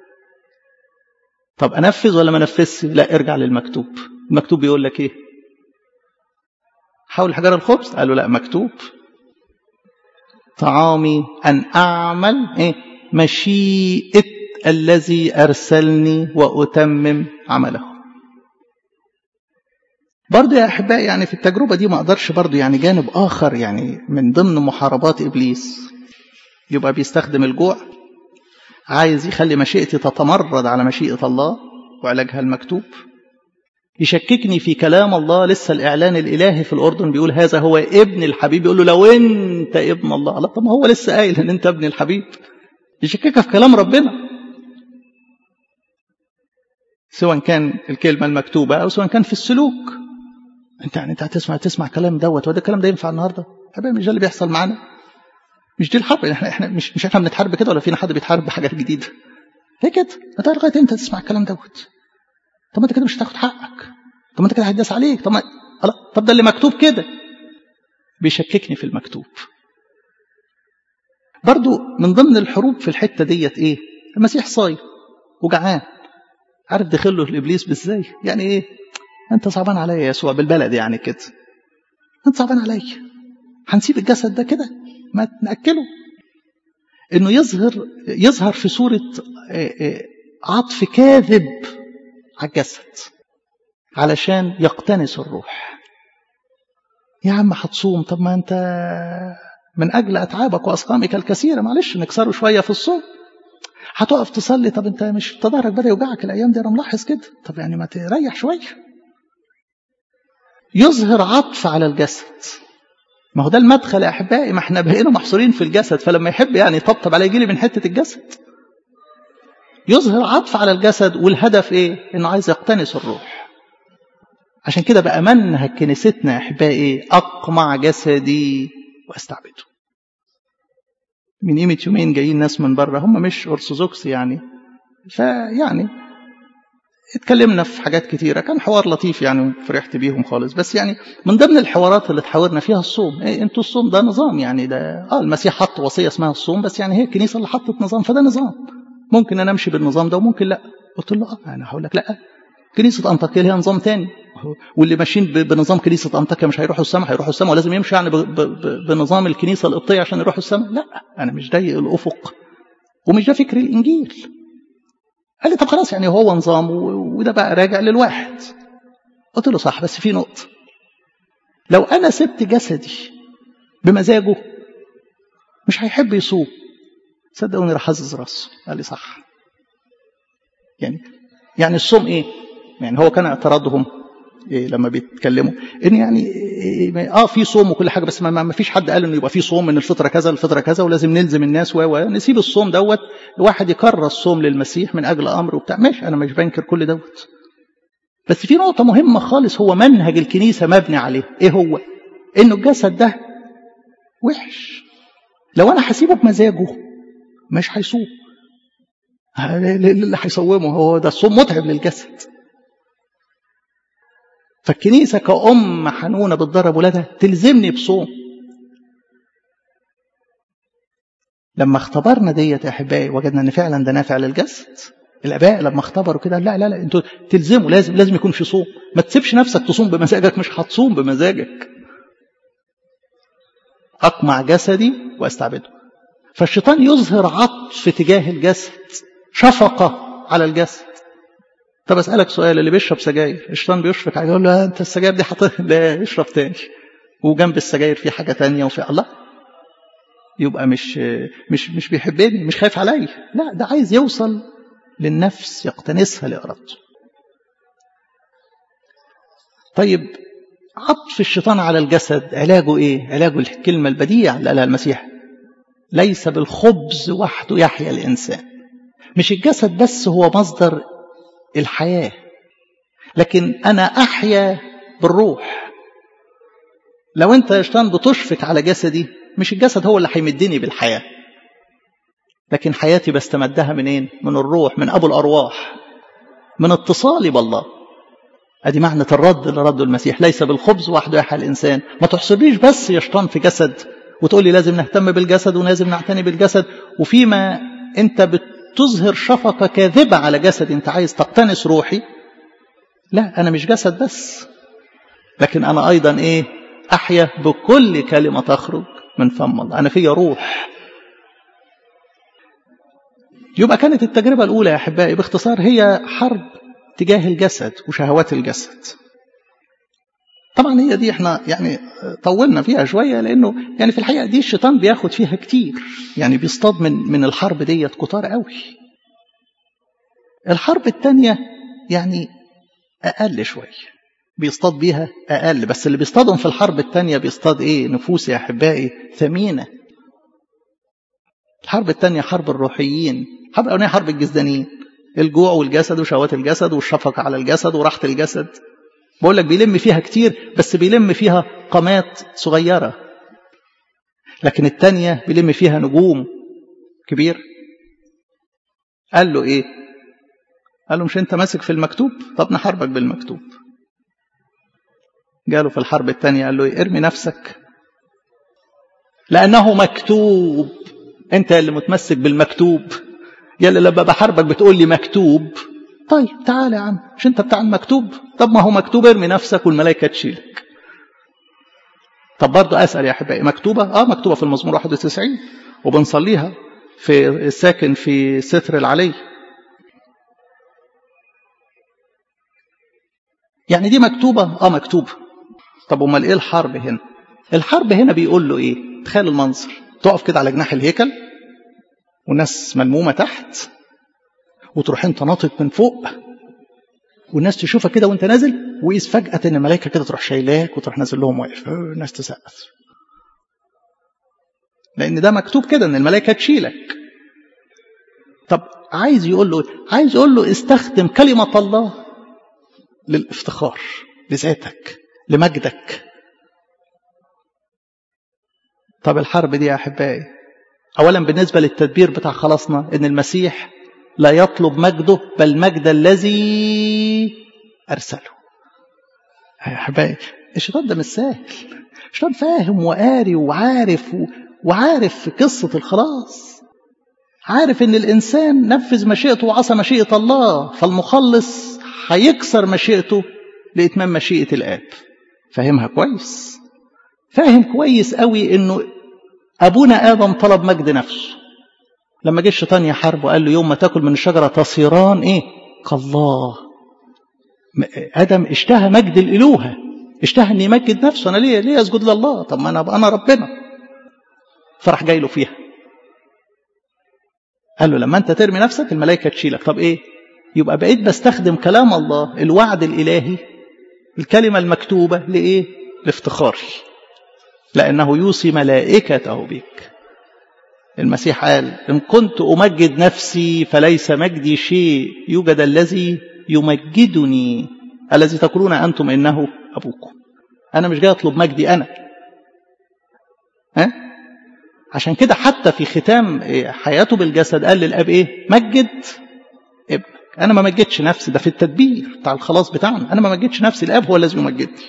طب انفذ ولا ما انفذش لا ارجع للمكتوب المكتوب بيقول لك ايه حول حجر الخبز قالوا لا مكتوب طعامي ان اعمل ايه مشيئه الذي ارسلني واتمم عمله برضه يا احبائي يعني في التجربه دي ما اقدرش برضه يعني جانب اخر يعني من ضمن محاربات ابليس يبقى بيستخدم الجوع عايز يخلي مشيئتي تتمرد على مشيئه الله وعلاجها المكتوب يشككني في كلام الله لسه الاعلان الالهي في الاردن بيقول هذا هو ابن الحبيب يقول له لو انت ابن الله لا طب ما هو لسه قايل ان انت ابن الحبيب يشككك في كلام ربنا سواء كان الكلمه المكتوبه او سواء كان في السلوك انت يعني انت هتسمع تسمع كلام دوت وده الكلام ده ينفع النهارده حبيبي مش ده اللي بيحصل معانا مش دي الحرب احنا احنا مش مش احنا بنتحارب كده ولا فينا حد بيتحارب بحاجات جديده هي كده انت لغايه امتى تسمع الكلام دوت طب ما انت كده مش هتاخد حقك طب ما انت كده هيداس عليك طب ما طب ده اللي مكتوب كده بيشككني في المكتوب برضو من ضمن الحروب في الحته ديت ايه المسيح صايم وجعان عارف دخل له الابليس بازاي يعني ايه انت صعبان عليا يا يسوع بالبلد يعني كده انت صعبان عليا هنسيب الجسد ده كده ما ناكله انه يظهر يظهر في صوره عطف كاذب على الجسد علشان يقتنس الروح يا عم هتصوم طب ما انت من اجل اتعابك واسقامك الكثيره معلش نكسره شويه في الصوم هتقف تصلي طب انت مش ظهرك بدا يوجعك الايام دي انا ملاحظ كده طب يعني ما تريح شويه يظهر عطف على الجسد ما هو ده المدخل يا احبائي ما احنا بقينا محصورين في الجسد فلما يحب يعني يطبطب عليه يجي لي من حته الجسد يظهر عطف على الجسد والهدف ايه انه عايز يقتنس الروح عشان كده بقى منهج كنيستنا يا احبائي اقمع جسدي واستعبده من قيمه يومين جايين ناس من بره هم مش ارثوذكس يعني فيعني اتكلمنا في حاجات كتيرة كان حوار لطيف يعني فرحت بيهم خالص بس يعني من ضمن الحوارات اللي تحاورنا فيها الصوم إيه انتوا الصوم ده نظام يعني ده اه المسيح حط وصية اسمها الصوم بس يعني هي الكنيسة اللي حطت نظام فده نظام ممكن انا امشي بالنظام ده وممكن لا قلت له اه انا هقول لك لا كنيسة انطاكيا ليها نظام تاني واللي ماشيين بنظام كنيسة انطاكيا مش هيروحوا السماء هيروحوا السماء ولازم يمشوا يعني بنظام الكنيسة القبطية عشان يروحوا السماء لا انا مش ضيق الافق ومش ده فكر الانجيل قال لي طب خلاص يعني هو نظام وده بقى راجع للواحد قلت له صح بس في نقطة لو أنا سبت جسدي بمزاجه مش هيحب يصوم صدقوني راح حزز راسه قال لي صح يعني يعني الصوم ايه يعني هو كان اعتراضهم إيه لما بيتكلموا ان يعني إيه اه في صوم وكل حاجه بس ما, ما فيش حد قال انه يبقى في صوم من الفطره كذا الفطره كذا ولازم نلزم الناس و نسيب الصوم دوت الواحد يكرر الصوم للمسيح من اجل امر وبتاع ماشي انا مش بنكر كل دوت بس في نقطة مهمة خالص هو منهج الكنيسة مبني عليه ايه هو انه الجسد ده وحش لو انا هسيبه بمزاجه مش هيصوم اللي هيصومه هو ده الصوم متعب للجسد فالكنيسة كأم حنونة بتدرب ولادها تلزمني بصوم لما اختبرنا ديت يا احبائي وجدنا ان فعلا ده نافع للجسد الاباء لما اختبروا كده لا لا لا انتوا تلزموا لازم لازم يكون في صوم ما تسيبش نفسك تصوم بمزاجك مش هتصوم بمزاجك اقمع جسدي واستعبده فالشيطان يظهر عطف تجاه الجسد شفقة على الجسد طب اسالك سؤال اللي بيشرب سجاير الشيطان بيشفق عليه يقول له انت السجاير دي حاطط لا اشرب تاني وجنب السجاير في حاجه تانية وفي الله يبقى مش مش مش بيحبني مش خايف عليا لا ده عايز يوصل للنفس يقتنسها لإرادته طيب عطف الشيطان على الجسد علاجه ايه علاجه الكلمة البديعة اللي قالها المسيح ليس بالخبز وحده يحيا الإنسان مش الجسد بس هو مصدر الحياة لكن أنا أحيا بالروح لو أنت يا شيطان بتشفق على جسدي مش الجسد هو اللي هيمدني بالحياة لكن حياتي بستمدها منين من الروح من أبو الأرواح من اتصالي بالله ادي معنى الرد اللي رده المسيح ليس بالخبز وحده يحيى الانسان ما تحصرنيش بس يا شيطان في جسد وتقول لي لازم نهتم بالجسد ولازم نعتني بالجسد وفيما انت بتظهر شفقه كاذبه على جسد انت عايز تقتنس روحي لا انا مش جسد بس لكن انا ايضا ايه احيا بكل كلمه تخرج من فم الله انا فيا روح يبقى كانت التجربه الاولى يا احبائي باختصار هي حرب تجاه الجسد وشهوات الجسد طبعا هي دي احنا يعني طولنا فيها شويه لانه يعني في الحقيقه دي الشيطان بياخد فيها كتير يعني بيصطاد من من الحرب ديت كتار قوي الحرب الثانيه يعني اقل شويه بيصطاد بيها اقل بس اللي بيصطادهم في الحرب الثانيه بيصطاد ايه نفوس يا احبائي ثمينه الحرب الثانيه حرب الروحيين الحرب الاولانيه حرب الجسدانيين الجوع والجسد وشهوات الجسد والشفقة على الجسد وراحة الجسد بقول لك بيلم فيها كتير بس بيلم فيها قامات صغيرة لكن التانية بيلم فيها نجوم كبير قال له ايه قال له مش انت ماسك في المكتوب طب نحاربك بالمكتوب جاله في الحرب الثانية قال له ايه ارمي نفسك لأنه مكتوب انت اللي متمسك بالمكتوب يلا لما بحاربك بتقول لي مكتوب طيب تعالى يا عم مش انت بتاع المكتوب طب ما هو مكتوب ارمي نفسك والملائكه تشيلك طب برضه اسال يا احبائي مكتوبه اه مكتوبه في المزمور 91 وبنصليها في الساكن في ستر العلي يعني دي مكتوبه اه مكتوبه طب امال ايه الحرب هنا الحرب هنا بيقول له ايه تخيل المنظر تقف كده على جناح الهيكل وناس ملمومة تحت وتروح انت ناطط من فوق والناس تشوفك كده وانت نازل وإذ فجأة ان الملائكة كده تروح شايلاك وتروح نازل لهم واقف الناس تسقف لأن ده مكتوب كده ان الملائكة تشيلك طب عايز يقول له عايز يقول له استخدم كلمة الله للافتخار لذاتك لمجدك طب الحرب دي يا أحبائي أولا بالنسبة للتدبير بتاع خلاصنا إن المسيح لا يطلب مجده بل مجد الذي أرسله يا حبايبي الشيطان ده مش سهل الشيطان فاهم وقاري وعارف وعارف قصة الخلاص عارف إن الإنسان نفذ مشيئته وعصى مشيئة الله فالمخلص هيكسر مشيئته لإتمام مشيئة الآب فاهمها كويس فاهم كويس قوي إنه أبونا آدم طلب مجد نفسه لما جه الشيطان يحاربه قال له يوم ما تاكل من الشجرة تصيران إيه كالله آدم اشتهى مجد الإلوهة اشتهى أن يمجد نفسه أنا ليه ليه أسجد لله طب ما أنا أنا ربنا فراح جاي له فيها قال له لما أنت ترمي نفسك الملائكة تشيلك طب إيه يبقى بقيت بستخدم كلام الله الوعد الإلهي الكلمة المكتوبة لإيه لافتخاري لأنه يوصي ملائكته بك المسيح قال إن كنت أمجد نفسي فليس مجدي شيء يوجد الذي يمجدني الذي تقولون أنتم إنه أبوكم أنا مش جاي أطلب مجدي أنا ها؟ عشان كده حتى في ختام حياته بالجسد قال للأب إيه مجد ابنك أنا ما مجدش نفسي ده في التدبير بتاع الخلاص بتاعنا أنا ما مجدش نفسي الأب هو الذي يمجدني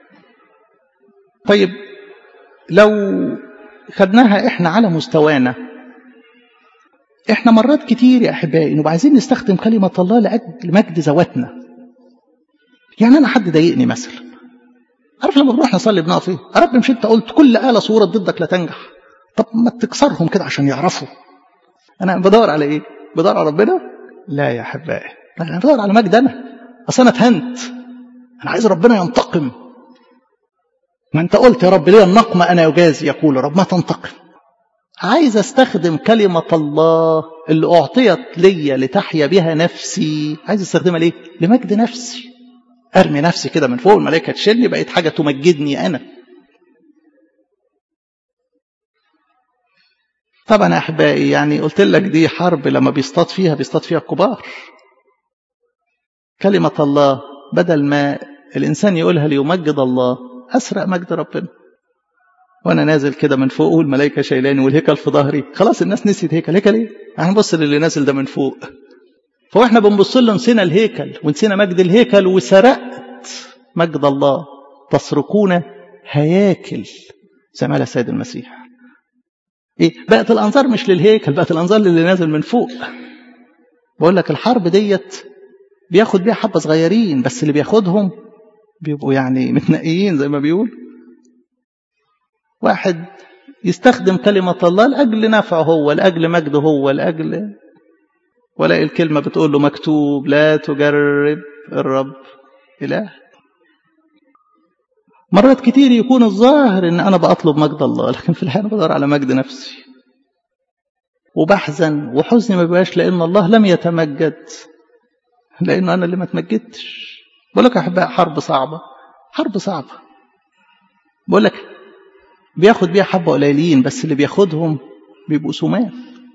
طيب لو خدناها إحنا على مستوانا إحنا مرات كتير يا أحبائي نبقى عايزين نستخدم كلمة الله لأجل مجد ذواتنا يعني أنا حد ضايقني مثلا عارف لما بنروح نصلي بنقف ايه؟ يا رب مش انت قلت كل آلة صورة ضدك لا تنجح طب ما تكسرهم كده عشان يعرفوا انا بدور على ايه؟ بدور على ربنا؟ لا يا احبائي انا بدور على مجد انا اصل انا اتهنت انا عايز ربنا ينتقم ما انت قلت يا رب ليه النقمة انا يجازي يقول رب ما تنتقم عايز استخدم كلمة الله اللي اعطيت لي لتحيا بها نفسي عايز استخدمها ليه؟ لمجد نفسي ارمي نفسي كده من فوق الملائكه تشيلني بقيت حاجه تمجدني انا طبعا يا احبائي يعني قلت لك دي حرب لما بيصطاد فيها بيصطاد فيها الكبار كلمه الله بدل ما الانسان يقولها ليمجد الله اسرق مجد ربنا وانا نازل كده من فوق والملائكه شايلاني والهيكل في ظهري خلاص الناس نسيت هيكل هيكل ايه هنبص للي نازل ده من فوق فاحنا بنبص له نسينا الهيكل ونسينا مجد الهيكل وسرقت مجد الله تسرقون هياكل زي ما قال السيد المسيح ايه بقت الانظار مش للهيكل بقت الانظار للي نازل من فوق بقول لك الحرب ديت بياخد بيها حبه صغيرين بس اللي بياخدهم بيبقوا يعني متنقيين زي ما بيقول واحد يستخدم كلمة الله لأجل نفعه هو لأجل مجده هو لأجل ولا الكلمة بتقول له مكتوب لا تجرب الرب إله مرات كتير يكون الظاهر ان انا بطلب مجد الله لكن في الحقيقه بدور على مجد نفسي وبحزن وحزني ما بيبقاش لان الله لم يتمجد لانه انا اللي ما تمجدتش بقول لك يا احبائي حرب صعبه حرب صعبه بقول لك بياخد بيها حبه قليلين بس اللي بياخدهم بيبقوا سمان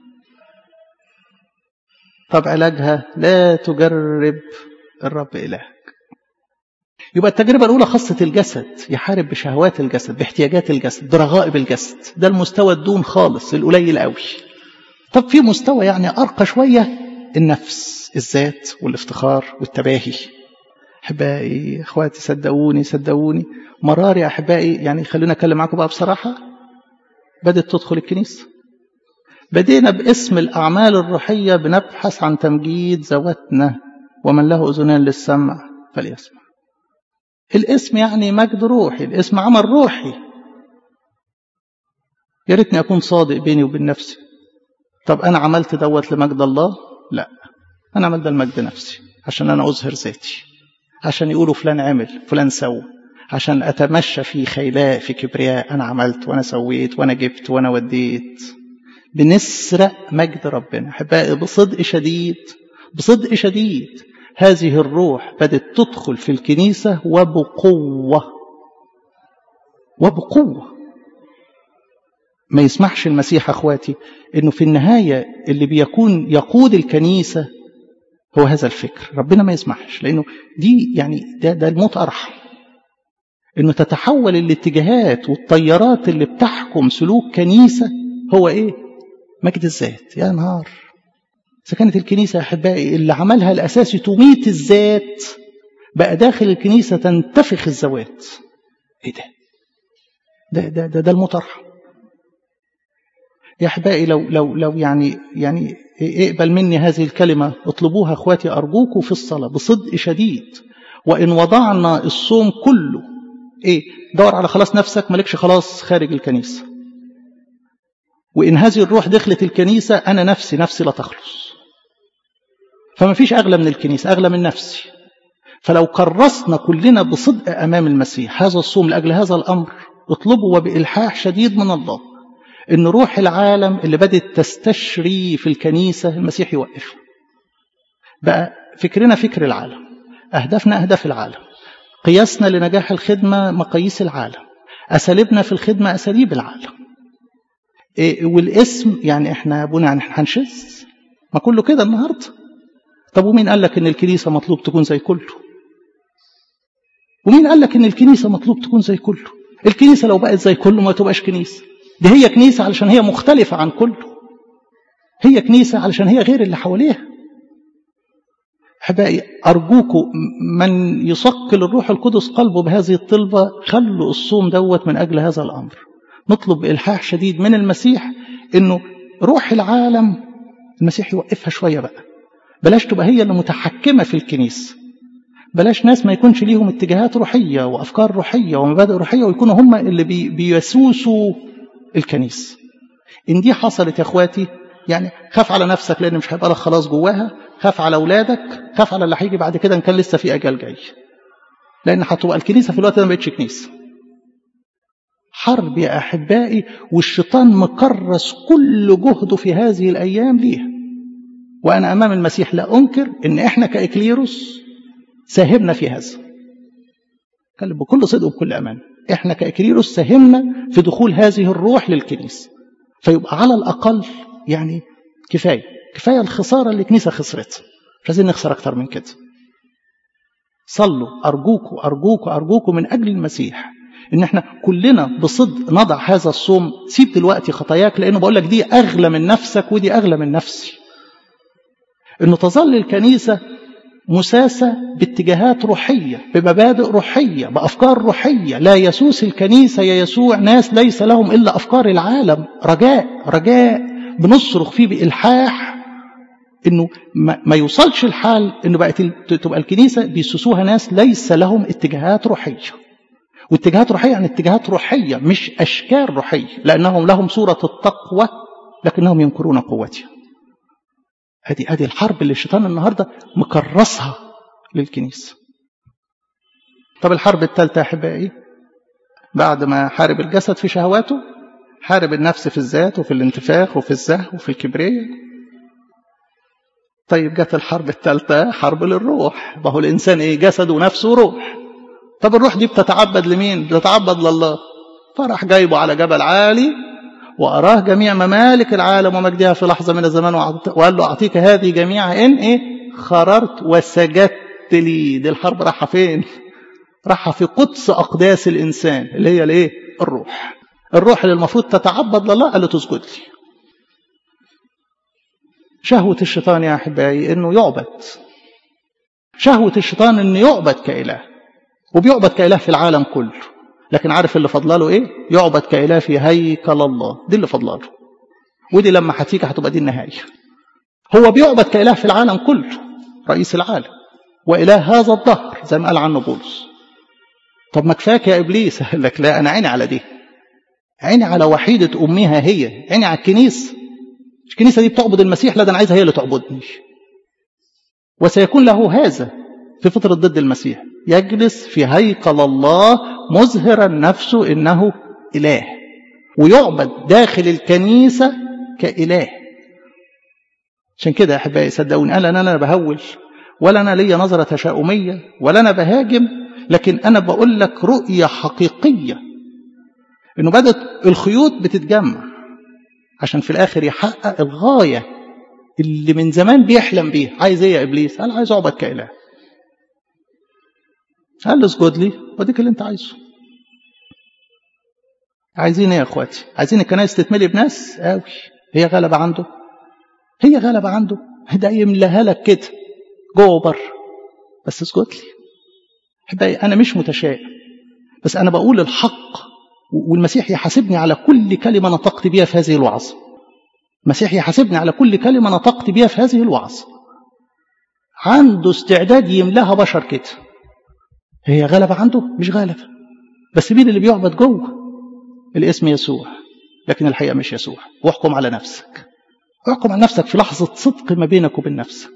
طب علاجها لا تجرب الرب إلهك يبقى التجربة الأولى خاصة الجسد يحارب بشهوات الجسد باحتياجات الجسد برغائب الجسد ده المستوى الدون خالص القليل قوي طب في مستوى يعني أرقى شوية النفس الذات والافتخار والتباهي أحبائي إخواتي صدقوني صدقوني مرار يا أحبائي يعني خلينا أتكلم معاكم بقى بصراحة بدأت تدخل الكنيسة بدينا باسم الأعمال الروحية بنبحث عن تمجيد ذواتنا ومن له أذنان للسمع فليسمع الاسم يعني مجد روحي الاسم عمل روحي يا ريتني أكون صادق بيني وبين نفسي طب أنا عملت دوت لمجد الله لا أنا عملت ده لمجد نفسي عشان أنا أظهر ذاتي عشان يقولوا فلان عمل فلان سوى عشان أتمشى في خيلاء في كبرياء أنا عملت وأنا سويت وأنا جبت وأنا وديت بنسرق مجد ربنا احبائي بصدق شديد بصدق شديد هذه الروح بدت تدخل في الكنيسة وبقوة وبقوة ما يسمحش المسيح أخواتي أنه في النهاية اللي بيكون يقود الكنيسة هو هذا الفكر ربنا ما يسمحش لأنه دي يعني ده, ده الموت أرحم أنه تتحول الاتجاهات والتيارات اللي بتحكم سلوك كنيسة هو إيه مجد الذات يا نهار إذا كانت الكنيسة يا أحبائي اللي عملها الأساسي تميت الذات بقى داخل الكنيسة تنتفخ الذوات إيه ده؟ ده ده ده, ده المطرح يا أحبائي لو لو لو يعني يعني اقبل مني هذه الكلمة اطلبوها اخواتي أرجوكم في الصلاة بصدق شديد وإن وضعنا الصوم كله إيه دور على خلاص نفسك مالكش خلاص خارج الكنيسة وإن هذه الروح دخلت الكنيسة أنا نفسي نفسي لا تخلص فما فيش أغلى من الكنيسة أغلى من نفسي فلو كرسنا كلنا بصدق أمام المسيح هذا الصوم لأجل هذا الأمر اطلبوا وبإلحاح شديد من الله إن روح العالم اللي بدأت تستشري في الكنيسة المسيح يوقف بقى فكرنا فكر العالم أهدافنا أهداف العالم قياسنا لنجاح الخدمة مقاييس العالم أساليبنا في الخدمة أساليب العالم إيه والاسم يعني احنا ابونا يعني احنا هنشز ما كله كده النهارده طب ومين قال لك ان الكنيسه مطلوب تكون زي كله ومين قال لك ان الكنيسه مطلوب تكون زي كله الكنيسه لو بقت زي كله ما تبقاش كنيسه دي هي كنيسه علشان هي مختلفه عن كله هي كنيسه علشان هي غير اللي حواليها احبائي ارجوكم من يثقل الروح القدس قلبه بهذه الطلبه خلوا الصوم دوت من اجل هذا الامر نطلب بالحاح شديد من المسيح انه روح العالم المسيح يوقفها شويه بقى بلاش تبقى هي اللي متحكمه في الكنيسه بلاش ناس ما يكونش ليهم اتجاهات روحيه وافكار روحيه ومبادئ روحيه ويكونوا هم اللي بي بيسوسوا الكنيسه ان دي حصلت يا اخواتي يعني خاف على نفسك لان مش هيبقى لك خلاص جواها خاف على اولادك خاف على اللي هيجي بعد كده ان كان لسه في اجال جاي لان هتبقى الكنيسه في الوقت ده ما بقتش كنيسه حرب يا احبائي والشيطان مكرس كل جهده في هذه الايام ليها وانا امام المسيح لا انكر ان احنا كاكليروس ساهمنا في هذا اتكلم بكل صدق وبكل امان احنا كاكليروس ساهمنا في دخول هذه الروح للكنيسه فيبقى على الاقل يعني كفايه كفايه الخساره اللي الكنيسه خسرتها مش عايزين نخسر اكتر من كده صلوا ارجوكوا ارجوكوا ارجوكوا من اجل المسيح ان احنا كلنا بصدق نضع هذا الصوم سيب دلوقتي خطاياك لانه بقول لك دي اغلى من نفسك ودي اغلى من نفسي انه تظل الكنيسه مساسه باتجاهات روحيه بمبادئ روحيه بافكار روحيه لا يسوس الكنيسه يا يسوع ناس ليس لهم الا افكار العالم رجاء رجاء بنصرخ فيه بالحاح انه ما يوصلش الحال انه بقت تبقى الكنيسه بيسوسوها ناس ليس لهم اتجاهات روحيه واتجاهات روحيه يعني اتجاهات روحيه مش اشكال روحيه لانهم لهم صوره التقوى لكنهم ينكرون قوتها ادي ادي الحرب اللي الشيطان النهارده مكرسها للكنيسه طب الحرب الثالثه يا احبائي بعد ما حارب الجسد في شهواته حارب النفس في الذات وفي الانتفاخ وفي الزهو وفي الكبرية طيب جت الحرب الثالثة حرب للروح ما هو الإنسان إيه جسد ونفس وروح طب الروح دي بتتعبد لمين بتتعبد لله فراح جايبه على جبل عالي وأراه جميع ممالك العالم ومجدها في لحظة من الزمان وقال له أعطيك هذه جميعها إن إيه خررت وسجدت لي دي الحرب راحة فين راحة في قدس أقداس الإنسان اللي هي الإيه الروح الروح اللي المفروض تتعبد لله قال له تسجد لي شهوة الشيطان يا أحبائي إنه يعبد شهوة الشيطان إنه يعبد كإله وبيعبد كإله في العالم كله لكن عارف اللي فضلاله إيه يعبد كإله في هيكل الله دي اللي فضلاله ودي لما هتيجي هتبقى دي النهاية هو بيعبد كإله في العالم كله رئيس العالم وإله هذا الظهر زي ما قال عنه بولس طب ما كفاك يا إبليس قال لك لا أنا عيني على دي عيني على وحيدة أمها هي عيني على الكنيسة الكنيسة دي بتعبد المسيح لا ده أنا عايزها هي اللي تعبدني وسيكون له هذا في فترة ضد المسيح يجلس في هيكل الله مظهرا نفسه إنه إله ويعبد داخل الكنيسة كإله عشان كده يا أحبائي صدقوني أنا أنا بهول ولا أنا ليا نظرة تشاؤمية ولا أنا بهاجم لكن أنا بقول لك رؤية حقيقية إنه بدأت الخيوط بتتجمع عشان في الآخر يحقق الغاية اللي من زمان بيحلم بيها عايز إيه يا إبليس؟ قال عايز أعبد كإله قال له اسجد لي وديك اللي أنت عايزه عايزين ايه يا اخواتي عايزين الكنائس تتملي بناس قوي هي غلبة عنده هي غلبة عنده ده يملاها لك كده جوه وبره بس اسجد لي احبائي انا مش متشائم بس انا بقول الحق والمسيح يحاسبني على كل كلمه نطقت بها في هذه الوعظه المسيح يحاسبني على كل كلمه نطقت بها في هذه الوعظه عنده استعداد يملاها بشر كده هي غلبة عنده مش غلبة بس مين اللي بيعبد جوه الاسم يسوع لكن الحقيقة مش يسوع واحكم على نفسك احكم على نفسك في لحظة صدق ما بينك وبين نفسك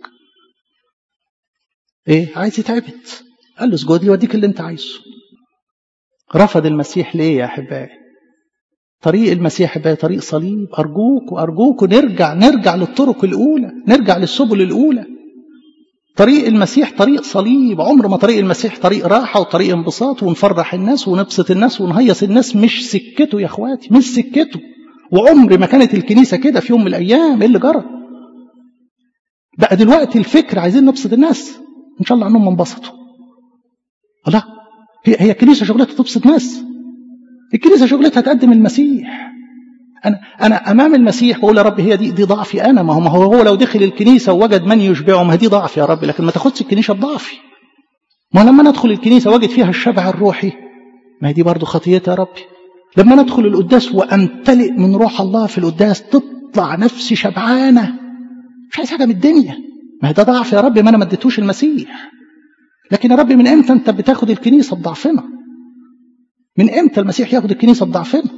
ايه عايز يتعبد قال له اسجد لي واديك اللي انت عايزه رفض المسيح ليه يا احبائي طريق المسيح احبائي طريق صليب ارجوك وارجوك نرجع نرجع للطرق الاولى نرجع للسبل الاولى طريق المسيح طريق صليب عمر ما طريق المسيح طريق راحة وطريق انبساط ونفرح الناس ونبسط الناس ونهيص الناس مش سكته يا اخواتي مش سكته وعمر ما كانت الكنيسة كده في يوم من الأيام ايه اللي جرى بقى دلوقتي الفكر عايزين نبسط الناس إن شاء الله عنهم انبسطوا لا هي هي الكنيسه شغلتها تبسط ناس الكنيسه شغلتها تقدم المسيح انا انا امام المسيح بقول يا رب هي دي دي ضعفي انا ما هو ما هو هو لو دخل الكنيسه ووجد من يشبعه ما دي ضعف يا رب لكن ما تاخدش الكنيسه بضعفي ما لما انا ادخل الكنيسه واجد فيها الشبع الروحي ما هي دي برضه خطيتي يا ربي لما انا ادخل القداس وامتلئ من روح الله في القداس تطلع نفسي شبعانه مش عايز حاجه من الدنيا ما هي ده ضعف يا رب ما انا ما اديتوش المسيح لكن يا رب من امتى انت بتاخد الكنيسه بضعفنا من امتى المسيح ياخد الكنيسه بضعفنا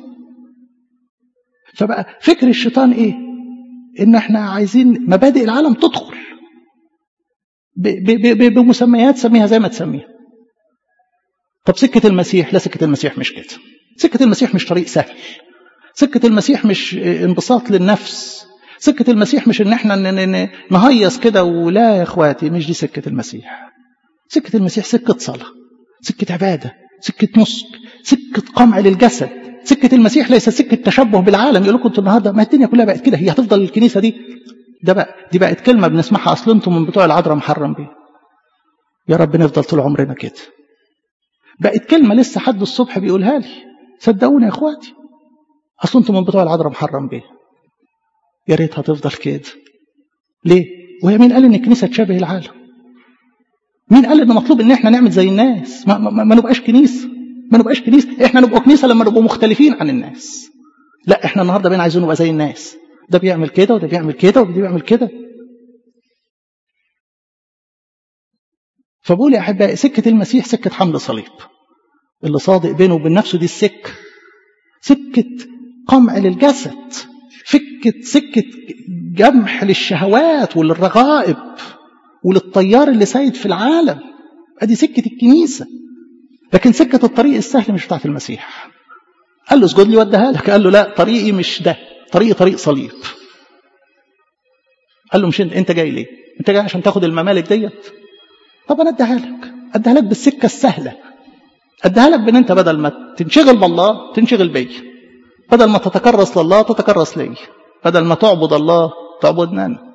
فبقى فكر الشيطان ايه ان احنا عايزين مبادئ العالم تدخل بمسميات سميها زي ما تسميها طب سكة المسيح لا سكة المسيح مش كده سكة المسيح مش طريق سهل سكة المسيح مش انبساط للنفس سكة المسيح مش ان احنا نهيص كده ولا يا اخواتي مش دي سكة المسيح سكة المسيح سكة صلاة سكة عبادة سكة نسك سكة قمع للجسد سكة المسيح ليس سكة تشبه بالعالم يقول لكم النهارده ما الدنيا كلها بقت كده هي هتفضل الكنيسة دي ده بقى دي بقت كلمة بنسمعها أصل أنتم من بتوع العذراء محرم بيه يا رب نفضل طول عمرنا كده بقت كلمة لسه حد الصبح بيقولها لي صدقوني يا اخواتي أصل أنتم من بتوع العذراء محرم بيه يا ريت هتفضل كده ليه؟ وهي مين قال إن الكنيسة تشابه العالم؟ مين قال إن مطلوب إن إحنا نعمل زي الناس؟ ما, ما, ما نبقاش كنيسة ما نبقاش كنيسة إحنا نبقى كنيسة لما نبقى مختلفين عن الناس لا إحنا النهاردة بين عايزين نبقى زي الناس ده بيعمل كده وده بيعمل كده وده بيعمل كده فبقول يا أحبائي سكة المسيح سكة حمل صليب اللي صادق بينه وبين نفسه دي السكة سكة قمع للجسد فكة سكة جمح للشهوات وللرغائب وللطيار اللي سايد في العالم ادي سكة الكنيسة لكن سكة الطريق السهل مش بتاعت المسيح قال له اسجد لي وديها لك قال له لا طريقي مش ده طريقي طريق صليب قال له مش انت جاي ليه انت جاي عشان تاخد الممالك ديت طب انا اديها لك اديها لك بالسكه السهله اديها لك بان انت بدل ما تنشغل بالله تنشغل بيا بدل ما تتكرس لله تتكرس لي بدل ما تعبد الله تعبدنا انا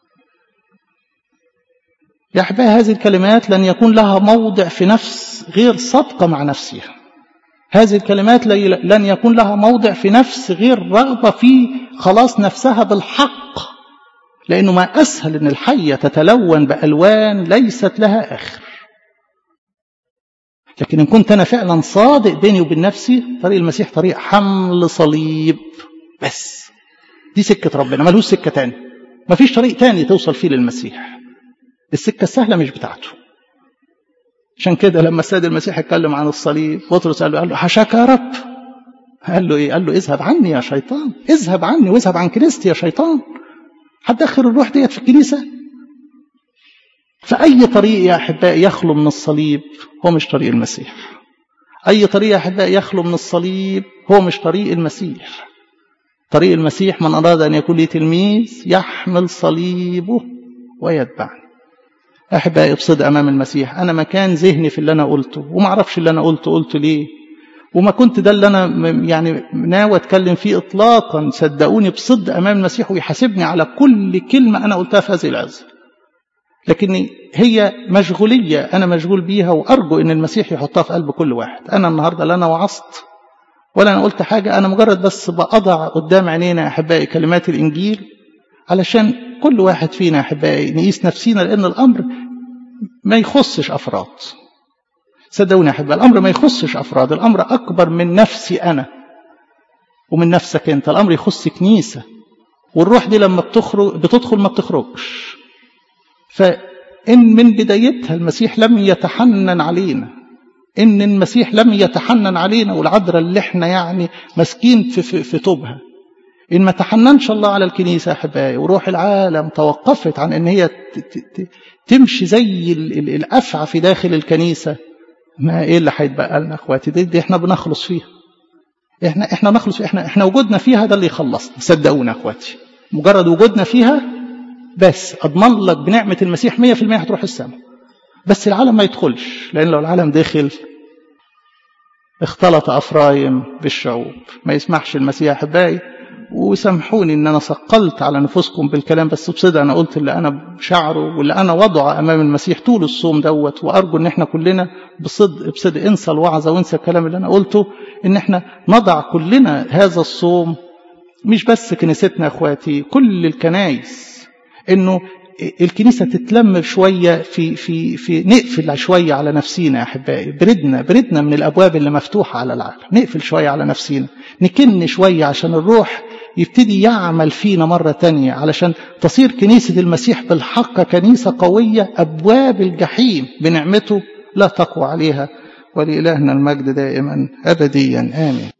يا احبائي هذه الكلمات لن يكون لها موضع في نفس غير صدقه مع نفسها هذه الكلمات لن يكون لها موضع في نفس غير رغبة في خلاص نفسها بالحق لأنه ما أسهل أن الحية تتلون بألوان ليست لها آخر لكن إن كنت أنا فعلا صادق بيني وبين نفسي طريق المسيح طريق حمل صليب بس دي سكة ربنا ملوش سكة تاني مفيش طريق تاني توصل فيه للمسيح السكة السهلة مش بتاعته عشان كده لما السيد المسيح اتكلم عن الصليب بطرس قال له قال له حشاك يا رب قال له ايه قال له اذهب عني يا شيطان اذهب عني واذهب عن كنيستي يا شيطان هتدخل الروح ديت في الكنيسه فاي طريق يا احبائي يخلو من الصليب هو مش طريق المسيح اي طريق يا احبائي يخلو من الصليب هو مش طريق المسيح طريق المسيح من اراد ان يكون لي تلميذ يحمل صليبه ويتبعني احبائي بصدق امام المسيح انا مكان ذهني في اللي انا قلته وما اعرفش اللي انا قلته قلته ليه وما كنت ده اللي انا يعني ناوي اتكلم فيه اطلاقا صدقوني بصدق امام المسيح ويحاسبني على كل كلمه انا قلتها في هذه العزه لكن هي مشغوليه انا مشغول بيها وارجو ان المسيح يحطها في قلب كل واحد انا النهارده لا انا وعظت ولا انا قلت حاجه انا مجرد بس بضع قدام عينينا يا احبائي كلمات الانجيل علشان كل واحد فينا يا احبائي نقيس نفسينا لان الامر ما يخصش افراد صدقوني يا احبائي الامر ما يخصش افراد الامر اكبر من نفسي انا ومن نفسك انت الامر يخص كنيسه والروح دي لما بتخرج بتدخل ما بتخرجش فان من بدايتها المسيح لم يتحنن علينا ان المسيح لم يتحنن علينا والعذراء اللي احنا يعني ماسكين في, في, في توبها إن ما تحننش الله على الكنيسة أحبائي وروح العالم توقفت عن إن هي تمشي زي الأفعى في داخل الكنيسة ما إيه اللي هيتبقى لنا إخواتي دي, دي إحنا بنخلص فيها إحنا إحنا نخلص فيها إحنا إحنا وجودنا فيها ده اللي يخلصنا صدقونا إخواتي مجرد وجودنا فيها بس أضمن لك بنعمة المسيح 100% هتروح السماء بس العالم ما يدخلش لأن لو العالم دخل اختلط أفرايم بالشعوب ما يسمحش المسيح أحبائي وسامحوني ان انا ثقلت على نفوسكم بالكلام بس بصدق انا قلت اللي انا بشعره واللي انا وضعه امام المسيح طول الصوم دوت وارجو ان احنا كلنا بصدق بصدق انسى الوعظه وانسى الكلام اللي انا قلته ان احنا نضع كلنا هذا الصوم مش بس كنيستنا يا اخواتي كل الكنايس انه الكنيسه تتلم شويه في في في نقفل شويه على نفسينا يا احبائي بردنا بردنا من الابواب اللي مفتوحه على العالم نقفل شويه على نفسينا نكن شويه عشان الروح يبتدي يعمل فينا مرة تانية علشان تصير كنيسة المسيح بالحق كنيسة قوية أبواب الجحيم بنعمته لا تقوى عليها ولإلهنا المجد دائما أبديا آمين